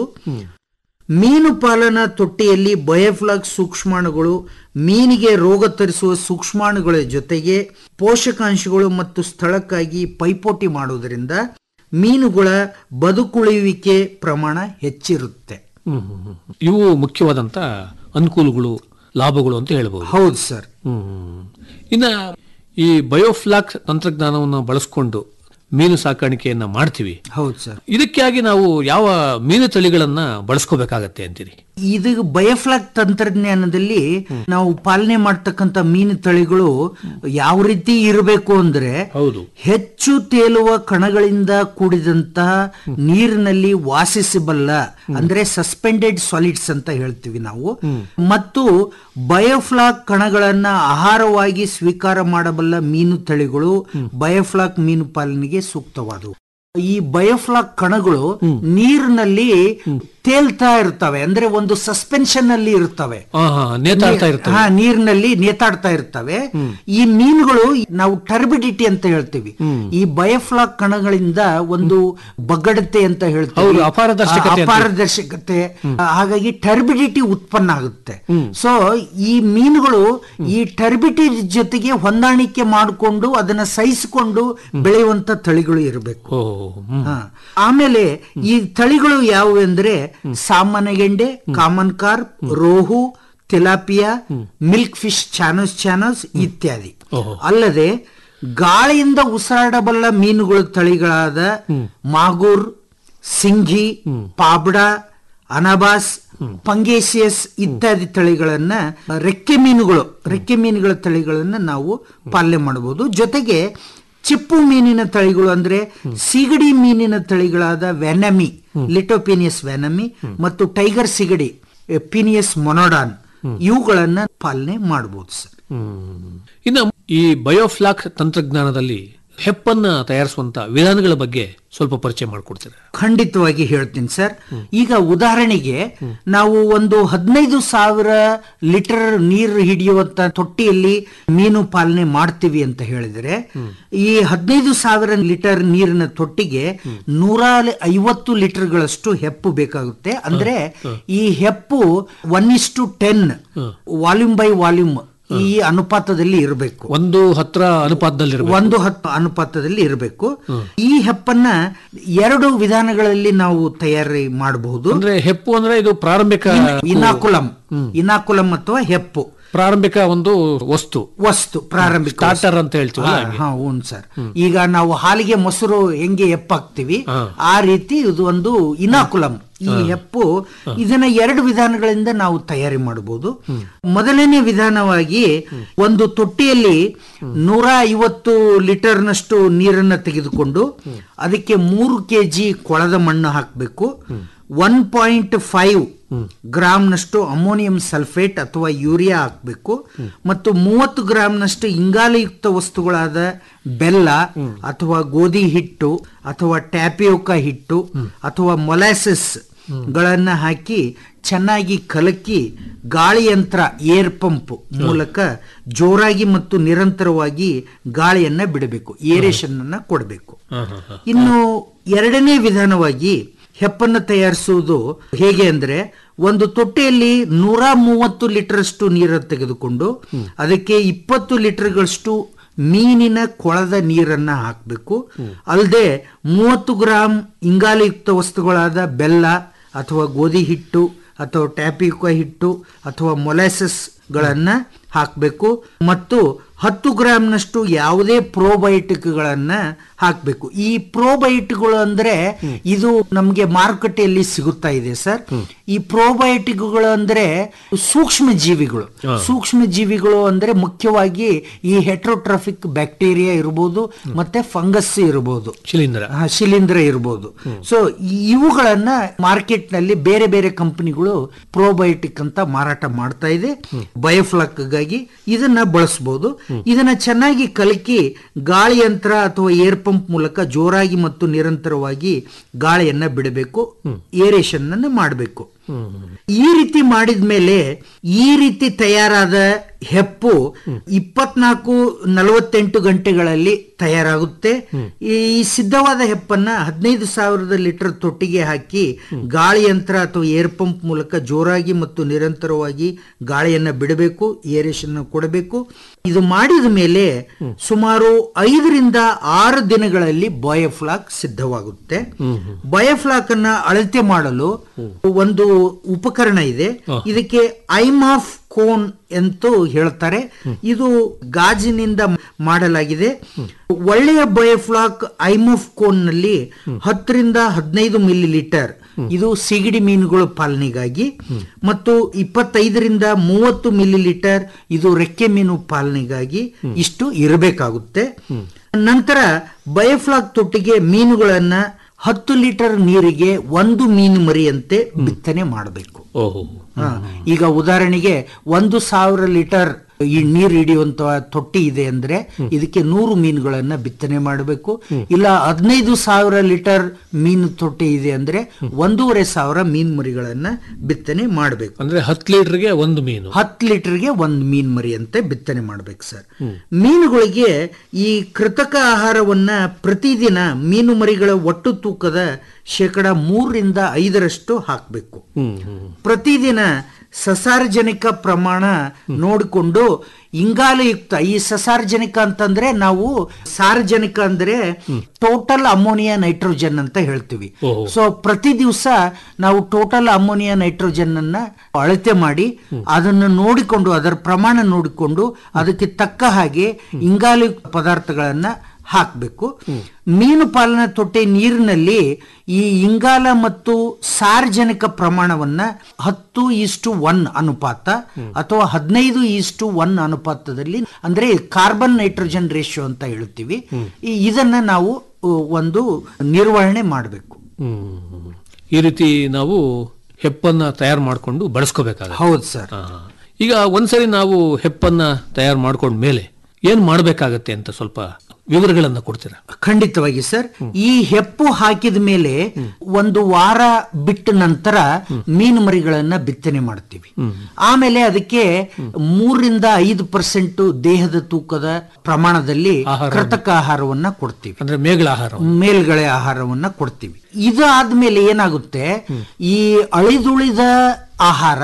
ಮೀನು ಪಾಲನಾ ತೊಟ್ಟಿಯಲ್ಲಿ ಬಯೋಫ್ಲಾಕ್ ಸೂಕ್ಷ್ಮಾಣುಗಳು ಮೀನಿಗೆ ರೋಗ ತರಿಸುವ ಸೂಕ್ಷ್ಮಾಣುಗಳ ಜೊತೆಗೆ ಪೋಷಕಾಂಶಗಳು ಮತ್ತು ಸ್ಥಳಕ್ಕಾಗಿ ಪೈಪೋಟಿ ಮಾಡುವುದರಿಂದ ಮೀನುಗಳ ಬದುಕುಳಿಯುವಿಕೆ ಪ್ರಮಾಣ ಹೆಚ್ಚಿರುತ್ತೆ ಹ್ಮ್, ಹ್ಮ್, ಹ್ಮ್. ಇವು ಮುಖ್ಯವಾದಂತ ಅನುಕೂಲಗಳು ಲಾಭಗಳು ಅಂತ ಹೇಳ್ಬೋದು ಹೌದು ಸರ್ ಹ್ಮ್. ಇನ್ನ ಈ ಬಯೋಫ್ಲಾಕ್ ತಂತ್ರಜ್ಞಾನವನ್ನು ಬಳಸ್ಕೊಂಡು ಮೀನು ಸಾಕಾಣಿಕೆಯನ್ನ ಮಾಡ್ತೀವಿ ಹೌದು ಸರ್ ಇದಕ್ಕಾಗಿ ನಾವು ಯಾವ ಮೀನು ತಳಿಗಳನ್ನ ಬಳಸ್ಕೋಬೇಕಾಗತ್ತೆ ಅಂತೀರಿ ಇದು ಬಯೋಫ್ಲಾಕ್ ತಂತ್ರಜ್ಞಾನದಲ್ಲಿ ನಾವು ಪಾಲನೆ ಮಾಡ್ತಕ್ಕಂಥ ಮೀನು ತಳಿಗಳು ಯಾವ ರೀತಿ ಇರಬೇಕು ಅಂದ್ರೆ ಹೌದು ಹೆಚ್ಚು ತೇಲುವ ಕಣಗಳಿಂದ ಕೂಡಿದಂತಹ ನೀರಿನಲ್ಲಿ ವಾಸಿಸಬಲ್ಲ ಅಂದ್ರೆ ಸಸ್ಪೆಂಡೆಡ್ ಸಾಲಿಡ್ಸ್ ಅಂತ ಹೇಳ್ತೀವಿ ನಾವು ಮತ್ತು ಬಯೋಫ್ಲಾಕ್ ಕಣಗಳನ್ನ ಆಹಾರವಾಗಿ ಸ್ವೀಕಾರ ಮಾಡಬಲ್ಲ ಮೀನು ತಳಿಗಳು ಬಯೋಫ್ಲಾಕ್ ಮೀನು ಪಾಲನೆಗೆ ಸೂಕ್ತವಾದವು ಈ ಬಯೋಫ್ಲಾಕ್ ಕಣಗಳು ನೀರಿನಲ್ಲಿ ತೇಲ್ತಾ ಇರ್ತವೆ ಅಂದ್ರೆ ಒಂದು ಸಸ್ಪೆನ್ಷನ್ ಅಲ್ಲಿ ಇರ್ತವೆ ಹಾ ಹಾ ನೇತಾಡ್ತಾ ಇರ್ತವೆ ಹಾ ನೀರಿನಲ್ಲಿ ನೇತಾಡ್ತಾ ಇರ್ತವೆ ಈ ಮೀನುಗಳು ನಾವು ಟರ್ಬಿಡಿಟಿ ಅಂತ ಹೇಳ್ತೀವಿ ಈ ಬಯೋಫ್ಲಾಕ್ ಕಣಗಳಿಂದ ಒಂದು ಬಗ್ಗಡತೆ ಅಂತ ಹೌದು, ಹೇಳ್ತೀವಿ ಅಪಾರದರ್ಶಕತೆ ಆ, ಅಂತ. ಅಪಾರದರ್ಶಕತೆ ಹಾಗಾಗಿ ಟರ್ಬಿಡಿಟಿ ಉತ್ಪನ್ನ ಆಗುತ್ತೆ ಸೊ ಈ ಮೀನುಗಳು ಈ ಟರ್ಬಿಟಿ ಜೊತೆಗೆ ಹೊಂದಾಣಿಕೆ ಮಾಡಿಕೊಂಡು ಅದನ್ನ ಸಹಿಸಿಕೊಂಡು ಬೆಳೆಯುವಂತ ತಳಿಗಳು ಇರಬೇಕು ಓ ಹ್ಮ್. ಹಾ. ಆಮೇಲೆ ಈ ತಳಿಗಳು ಯಾವುವು ಅಂದ್ರೆ ಸಾಮಾನ್ಯ ಗೆಂಡೆ common carp rohu tilapia milkfish chanos chanos ಇತ್ಯಾದಿ ಓಹೋ. ಅಲ್ಲದೆ ಗಾಳಿಯಿಂದ ಉಸಿರಾಡಬಲ್ಲ ಮೀನುಗಳ ತಳಿಗಳಾದ ಮಾಗೂರ್ ಸಿಂಘಿ ಪಾಬ್ಡಾ ಅನಬಾಸ್ ಪಂಗೇಸಿಯಸ್ ಇತ್ಯಾದಿ ತಳಿಗಳನ್ನ ರೆಕ್ಕೆ ಮೀನುಗಳು ರೆಕ್ಕೆ ಮೀನುಗಳ ತಳಿಗಳನ್ನ ನಾವು ಪಾಲನೆ ಮಾಡಬಹುದು ಜೊತೆಗೆ ಚಿಪ್ಪು ಮೀನಿನ ತಳಿಗಳು ಅಂದ್ರೆ ಸಿಗಡಿ ಮೀನಿನ ತಳಿಗಳಾದ ವ್ಯಾನಮಿ ಲಿಟೋಪಿನಿಯಸ್ ವ್ಯಾನಮಿ ಮತ್ತು ಟೈಗರ್ ಸಿಗಡಿ ಪಿನಿಯಸ್ ಮೊನೋಡಾನ್ ಇವುಗಳನ್ನ ಪಾಲನೆ ಮಾಡಬಹುದು ಸರ್ ಹ್ಮ್. ಇನ್ನು ಈ ಬಯೋಫ್ಲಾಕ್ ತಂತ್ರಜ್ಞಾನದಲ್ಲಿ ಹೆಪ್ಪನ್ನ ತಯಾರಿಸುವಂತ ವಿಧಾನಗಳ ಬಗ್ಗೆ ಸ್ವಲ್ಪ ಪರಿಚಯ ಮಾಡಿಕೊಡ್ತೀರಾ ಖಂಡಿತವಾಗಿ ಹೇಳ್ತೀನಿ ಸರ್ ಈಗ ಉದಾಹರಣೆಗೆ ನಾವು ಒಂದು ಹದಿನೈದು ಸಾವಿರ ಲೀಟರ್ ನೀರು ಹಿಡಿಯುವಂತ ತೊಟ್ಟಿಯಲ್ಲಿ ಮೀನು ಪಾಲನೆ ಮಾಡ್ತೀವಿ ಅಂತ ಹೇಳಿದ್ರೆ ಈ ಹದಿನೈದು ಸಾವಿರ ಲೀಟರ್ ನೀರಿನ ತೊಟ್ಟಿಗೆ ನೂರ ಐವತ್ತು ಲೀಟರ್ಗಳಷ್ಟು ಹೆಪ್ಪು ಬೇಕಾಗುತ್ತೆ ಅಂದ್ರೆ ಈ ಹೆಪ್ಪು one is to ten volume by volume ಈ ಅನುಪಾತದಲ್ಲಿ ಇರಬೇಕು ಒಂದು ಹತ್ರ ಅನುಪಾತದಲ್ಲಿ ಒಂದು ಹತ್ತು ಅನುಪಾತದಲ್ಲಿ ಇರಬೇಕು ಈ ಹೆಪ್ಪನ್ನ ಎರಡು ವಿಧಾನಗಳಲ್ಲಿ ನಾವು ತಯಾರಿ ಮಾಡಬಹುದು ಅಂದ್ರೆ ಹೆಪ್ಪು ಅಂದ್ರೆ ಇದು ಪ್ರಾರಂಭಿಕ ಇನಾಕುಲಂ ಇನಾಕುಲಂ ಅಥವಾ ಹೆಪ್ಪು ಪ್ರಾರಂಭಿಕ ಒಂದು ವಸ್ತು ವಸ್ತು ಪ್ರಾರಂಭಿಕ ಸ್ಟಾರ್ಟರ್ ಅಂತ ಹೇಳ್ತೀವಲ್ಲ ಹಾ, ಹಾಗೆ. ಹಾ ಹ್ಞೂ ಸರ್ ಈಗ ನಾವು ಹಾಲಿಗೆ ಮೊಸರು ಹೆಂಗೆ ಹೆಪ್ಪಾಕ್ತಿವಿ ಆ ರೀತಿ ಇದು ಒಂದು ಇನಾಕುಲಂ ಈ ಹೆಪ್ಪು ಇದನ್ನ ಎರಡು ವಿಧಾನಗಳಿಂದ ನಾವು ತಯಾರಿ ಮಾಡಬಹುದು ಮೊದಲನೇ ವಿಧಾನವಾಗಿ ಒಂದು ತೊಟ್ಟಿಯಲ್ಲಿ ನೂರ ಐವತ್ತು ಲೀಟರ್ನಷ್ಟು ನೀರನ್ನ ತೆಗೆದುಕೊಂಡು ಅದಕ್ಕೆ ಮೂರು ಕೆಜಿ ಕೊಳದ ಮಣ್ಣು ಹಾಕಬೇಕು ಒನ್ ಪಾಯಿಂಟ್ ಫೈವ್ ಗ್ರಾಮ್ನಷ್ಟು ಅಮೋನಿಯಂ ಸಲ್ಫೇಟ್ ಅಥವಾ ಯೂರಿಯಾ ಹಾಕಬೇಕು ಮತ್ತು ಮೂವತ್ತು ಗ್ರಾಮ್ನಷ್ಟು ಇಂಗಾಲಯುಕ್ತ ವಸ್ತುಗಳಾದ ಬೆಲ್ಲ ಅಥವಾ ಗೋಧಿ ಹಿಟ್ಟು ಅಥವಾ ಟ್ಯಾಪಿಯೋಕಾ ಹಿಟ್ಟು ಅಥವಾ ಮೊಲಾಸಿಸ್ ಗಳನ್ನ ಹಾಕಿ ಚೆನ್ನಾಗಿ ಕಲಕಿ ಗಾಳಿಯಂತ್ರ ಏರ್ ಪಂಪ್ ಮೂಲಕ ಜೋರಾಗಿ ಮತ್ತು ನಿರಂತರವಾಗಿ ಗಾಳಿಯನ್ನ ಬಿಡಬೇಕು ಏರೇಷನ್ ಅನ್ನ ಕೊಡಬೇಕು ಇನ್ನು ಎರಡನೇ ವಿಧಾನವಾಗಿ ಹೆಪ್ಪನ್ನು ತಯಾರಿಸುವುದು ಹೇಗೆ ಅಂದ್ರೆ ಒಂದು ತೊಟ್ಟೆಯಲ್ಲಿ ನೂರ ಮೂವತ್ತು ಲೀಟರ್ಷ್ಟು ನೀರನ್ನು ತೆಗೆದುಕೊಂಡು ಅದಕ್ಕೆ ಇಪ್ಪತ್ತು ಲೀಟರ್ಗಳಷ್ಟು ಮೀನಿನ ಕೊಳದ ನೀರನ್ನ ಹಾಕಬೇಕು ಅಲ್ಲದೆ ಮೂವತ್ತು ಗ್ರಾಂ ಇಂಗಾಲಯುಕ್ತ ವಸ್ತುಗಳಾದ ಬೆಲ್ಲ ಅಥವಾ ಗೋಧಿ ಹಿಟ್ಟು ಅಥವಾ ಟ್ಯಾಪಿಕಾ ಹಿಟ್ಟು ಅಥವಾ ಮೊಲಾಸಸ್ ಗಳನ್ನ ಹಾಕಬೇಕು ಮತ್ತು ಹತ್ತು ಗ್ರಾಮ್ನಷ್ಟು ಯಾವುದೇ ಪ್ರೋಬಯೋಟಿಕ್ಗಳನ್ನ ಹಾಕಬೇಕು ಈ ಪ್ರೋಬಯೋಟಿಕ್ಗಳು ಅಂದ್ರೆ ಇದು ನಮಗೆ ಮಾರುಕಟ್ಟೆಯಲ್ಲಿ ಸಿಗುತ್ತಾ ಇದೆ ಸರ್ ಈ ಪ್ರೋಬಯೋಟಿಕ್ಗಳು ಅಂದ್ರೆ ಸೂಕ್ಷ್ಮ ಜೀವಿಗಳು ಸೂಕ್ಷ್ಮ ಜೀವಿಗಳು ಅಂದ್ರೆ ಮುಖ್ಯವಾಗಿ ಈ ಹೆಟ್ರೋಟ್ರಾಫಿಕ್ ಬ್ಯಾಕ್ಟೀರಿಯಾ ಇರಬಹುದು ಮತ್ತೆ ಫಂಗಸ್ ಇರಬಹುದು ಶಿಲೀಂಧ್ರ ಆ, ಶಿಲೀಂಧ್ರ ಇರಬಹುದು ಸೊ ಇವುಗಳನ್ನ ಮಾರ್ಕೆಟ್ ನಲ್ಲಿ ಬೇರೆ ಬೇರೆ ಕಂಪನಿಗಳು ಪ್ರೋಬಯೋಟಿಕ್ ಅಂತ ಮಾರಾಟ ಮಾಡ್ತಾ ಇದೆ ಬಯೋಫ್ಲಾಕ್ ಗಾಗಿ ಇದನ್ನ ಬಳಸಬಹುದು ಇದನ್ನ ಚೆನ್ನಾಗಿ ಕಲಕಿ ಗಾಳಿ ಯಂತ್ರ ಅಥವಾ ಏರ್ ಪಂಪ್ ಮೂಲಕ ಜೋರಾಗಿ ಮತ್ತು ನಿರಂತರವಾಗಿ ಗಾಳಿಯನ್ನ ಬಿಡಬೇಕು ಏರೇಷನ್ ಅನ್ನ ಮಾಡಬೇಕು ಈ ರೀತಿ ಮಾಡಿದ ಮೇಲೆ ಈ ರೀತಿ ತಯಾರಾದ ಹೆಪ್ಪು ಇಪ್ಪತ್ನಾಲ್ಕು ನಲವತ್ತೆಂಟು ಗಂಟೆಗಳಲ್ಲಿ ತಯಾರಾಗುತ್ತೆ ಈ ಸಿದ್ಧವಾದ ಹೆಪ್ಪನ್ನ ಹದಿನೈದು ಸಾವಿರದ ಲೀಟರ್ ತೊಟ್ಟಿಗೆ ಹಾಕಿ ಗಾಳಿ ಯಂತ್ರ ಅಥವಾ ಏರ್ ಪಂಪ್ ಮೂಲಕ ಜೋರಾಗಿ ಮತ್ತು ನಿರಂತರವಾಗಿ ಗಾಳಿಯನ್ನ ಬಿಡಬೇಕು ಏರೇಷನ್ ಕೊಡಬೇಕು ಇದು ಮಾಡಿದ ಮೇಲೆ ಸುಮಾರು ಐದರಿಂದ ಆರು ದಿನಗಳಲ್ಲಿ ಬಯೋಫ್ಲಾಕ್ ಸಿದ್ಧವಾಗುತ್ತೆ ಬಯೋಫ್ಲಾಕ್ ಅನ್ನ ಅಳತೆ ಮಾಡಲು ಒಂದು ಉಪಕರಣ ಇದೆ ಇದಕ್ಕೆ ಐಮ್ ಆಫ್ ಕೋನ್ ಎಂದು ಹೇಳ್ತಾರೆ ಇದು ಗಾಜಿನಿಂದ ಮಾಡಲಾಗಿದೆ ಒಳ್ಳೆಯ ಬಯೋಫ್ಲಾಕ್ ಐಮ್ ಆಫ್ ಕೋನ್ ನಲ್ಲಿ ಹತ್ತರಿಂದ ಹದಿನೈದು ಮಿಲಿ ಲೀಟರ್ ಇದು ಸಿಗಿಡಿ ಮೀನುಗಳ ಪಾಲನೆಗಾಗಿ ಮತ್ತು ಇಪ್ಪತ್ತೈದರಿಂದ ಮೂವತ್ತು ಮಿಲಿ ಲೀಟರ್ ಇದು ರೆಕ್ಕೆ ಮೀನು ಪಾಲನೆಗಾಗಿ ಇಷ್ಟು ಇರಬೇಕಾಗುತ್ತೆ ನಂತರ ಬಯೋಫ್ಲಾಕ್ ತೊಟ್ಟಿಗೆ ಮೀನುಗಳನ್ನ ಹತ್ತು ಲೀಟರ್ ನೀರಿಗೆ ಒಂದು ಮೀನು ಮರಿಯಂತೆ ಬಿತ್ತನೆ ಮಾಡಬೇಕು ಓಹೋ ಹಾ, ಈಗ ಉದಾಹರಣೆಗೆ ಒಂದು ಸಾವಿರ ಲೀಟರ್ ಈ ನೀರು ಹಿಡಿಯುವಂತ ತೊಟ್ಟಿ ಇದೆ ಅಂದ್ರೆ ಇದಕ್ಕೆ ನೂರು ಮೀನುಗಳನ್ನ ಬಿತ್ತನೆ ಮಾಡಬೇಕು ಇಲ್ಲ ಹದಿನೈದು ಸಾವಿರ ಲೀಟರ್ ಮೀನು ತೊಟ್ಟಿ ಇದೆ ಅಂದ್ರೆ ಒಂದೂವರೆ ಸಾವಿರ ಮೀನ್ ಮರಿಗಳನ್ನ ಬಿತ್ತನೆ ಮಾಡಬೇಕು ಅಂದ್ರೆ ಹತ್ತು ಲೀಟರ್ಗೆ ಒಂದು ಮೀನು ಹತ್ತು ಲೀಟರ್ಗೆ ಒಂದು ಮೀನ್ ಮರಿ ಅಂತ ಬಿತ್ತನೆ ಮಾಡ್ಬೇಕು ಸರ್ ಮೀನುಗಳಿಗೆ ಈ ಕೃತಕ ಆಹಾರವನ್ನ ಪ್ರತಿದಿನ ಮೀನು ಮರಿಗಳ ಒಟ್ಟು ತೂಕದ ಶೇಕಡ ಮೂರರಿಂದ ಐದರಷ್ಟು ಹಾಕಬೇಕು ಹ್ಮ್ ಹ್ಮ್ ಪ್ರತಿದಿನ ಸಸಾರ್ಜನಿಕ ಪ್ರಮಾಣ ನೋಡಿಕೊಂಡು ಇಂಗಾಲಯುಕ್ತ ಈ ಸಸಾರ್ಜನಿಕ ಅಂತಂದ್ರೆ ನಾವು ಸಾರ್ವಜನಿಕ ಅಂದ್ರೆ ಟೋಟಲ್ ಅಮೋನಿಯಾ ನೈಟ್ರೋಜನ್ ಅಂತ ಹೇಳ್ತೀವಿ ಓಹೋ. ಸೊ ಪ್ರತಿ ದಿವಸ ನಾವು ಟೋಟಲ್ ಅಮೋನಿಯಾ ನೈಟ್ರೋಜನ್ ಅನ್ನ ಅಳತೆ ಮಾಡಿ ಅದನ್ನು ನೋಡಿಕೊಂಡು ಅದರ ಪ್ರಮಾಣ ನೋಡಿಕೊಂಡು ಅದಕ್ಕೆ ತಕ್ಕ ಹಾಗೆ ಇಂಗಾಲಯುಕ್ತ ಪದಾರ್ಥಗಳನ್ನ ಹಾಕಬೇಕು ಮೀನು ಪಾಲನಾ ತೊಟ್ಟೆ ನೀರಿನಲ್ಲಿ ಈ ಇಂಗಾಲ ಮತ್ತು ಸಾರ್ವಜನಿಕ ಪ್ರಮಾಣವನ್ನ ಹತ್ತು ಈಸ್ಟು ಒನ್ ಅನುಪಾತ ಅಥವಾ ಹದಿನೈದು ಈಸ್ಟು ಒನ್ ಅನುಪಾತದಲ್ಲಿ ಅಂದ್ರೆ ಕಾರ್ಬನ್ ನೈಟ್ರೋಜನ್ ರೇಷಿಯೋ ಅಂತ ಹೇಳ್ತೀವಿ ಈ- ಇದನ್ನ ನಾವು ಅ, ಒಂದು ನಿರ್ವಹಣೆ ಮಾಡಬೇಕು ಹ್ಮ್ ಈ ರೀತಿ ನಾವು ಹೆಪ್ಪನ್ನ ತಯಾರು ಮಾಡಿಕೊಂಡು ಬಳಸ್ಕೋಬೇಕಾಗತ್ತೆ ಹೌದು ಸರ್ ಹಾ. ಈಗ ಒಂದ್ಸರಿ ನಾವು ಹೆಪ್ಪನ್ನ ತಯಾರು ಮಾಡ್ಕೊಂಡ ಮೇಲೆ ಏನ್ ಮಾಡ್ಬೇಕಾಗತ್ತೆ ಅಂತ ಸ್ವಲ್ಪ ವಿವರಗಳನ್ನ ಕೊಡ್ತೀರಾ ಖಂಡಿತವಾಗಿ ಸರ್ ಈ ಹೆಪ್ಪು ಹಾಕಿದ ಮೇಲೆ ಒಂದು ವಾರ ಬಿಟ್ಟ ನಂತರ ಮೀನು ಮರಿಗಳನ್ನ ಬಿತ್ತನೆ ಮಾಡ್ತೀವಿ ಆಮೇಲೆ ಅದಕ್ಕೆ ಮೂರರಿಂದ ಐದು ಪರ್ಸೆಂಟ್ ದೇಹದ ತೂಕದ ಪ್ರಮಾಣದಲ್ಲಿ ಕೃತಕ ಆಹಾರವನ್ನ ಕೊಡ್ತೀವಿ ಅಂದ್ರೆ ಮೇಗಳ ಆಹಾರ ಮೇಲ್ಗಡೆ ಆಹಾರವನ್ನ ಕೊಡ್ತೀವಿ ಇದು ಆದ್ಮೇಲೆ ಏನಾಗುತ್ತೆ ಈ ಅಳಿದುಳಿದ ಆಹಾರ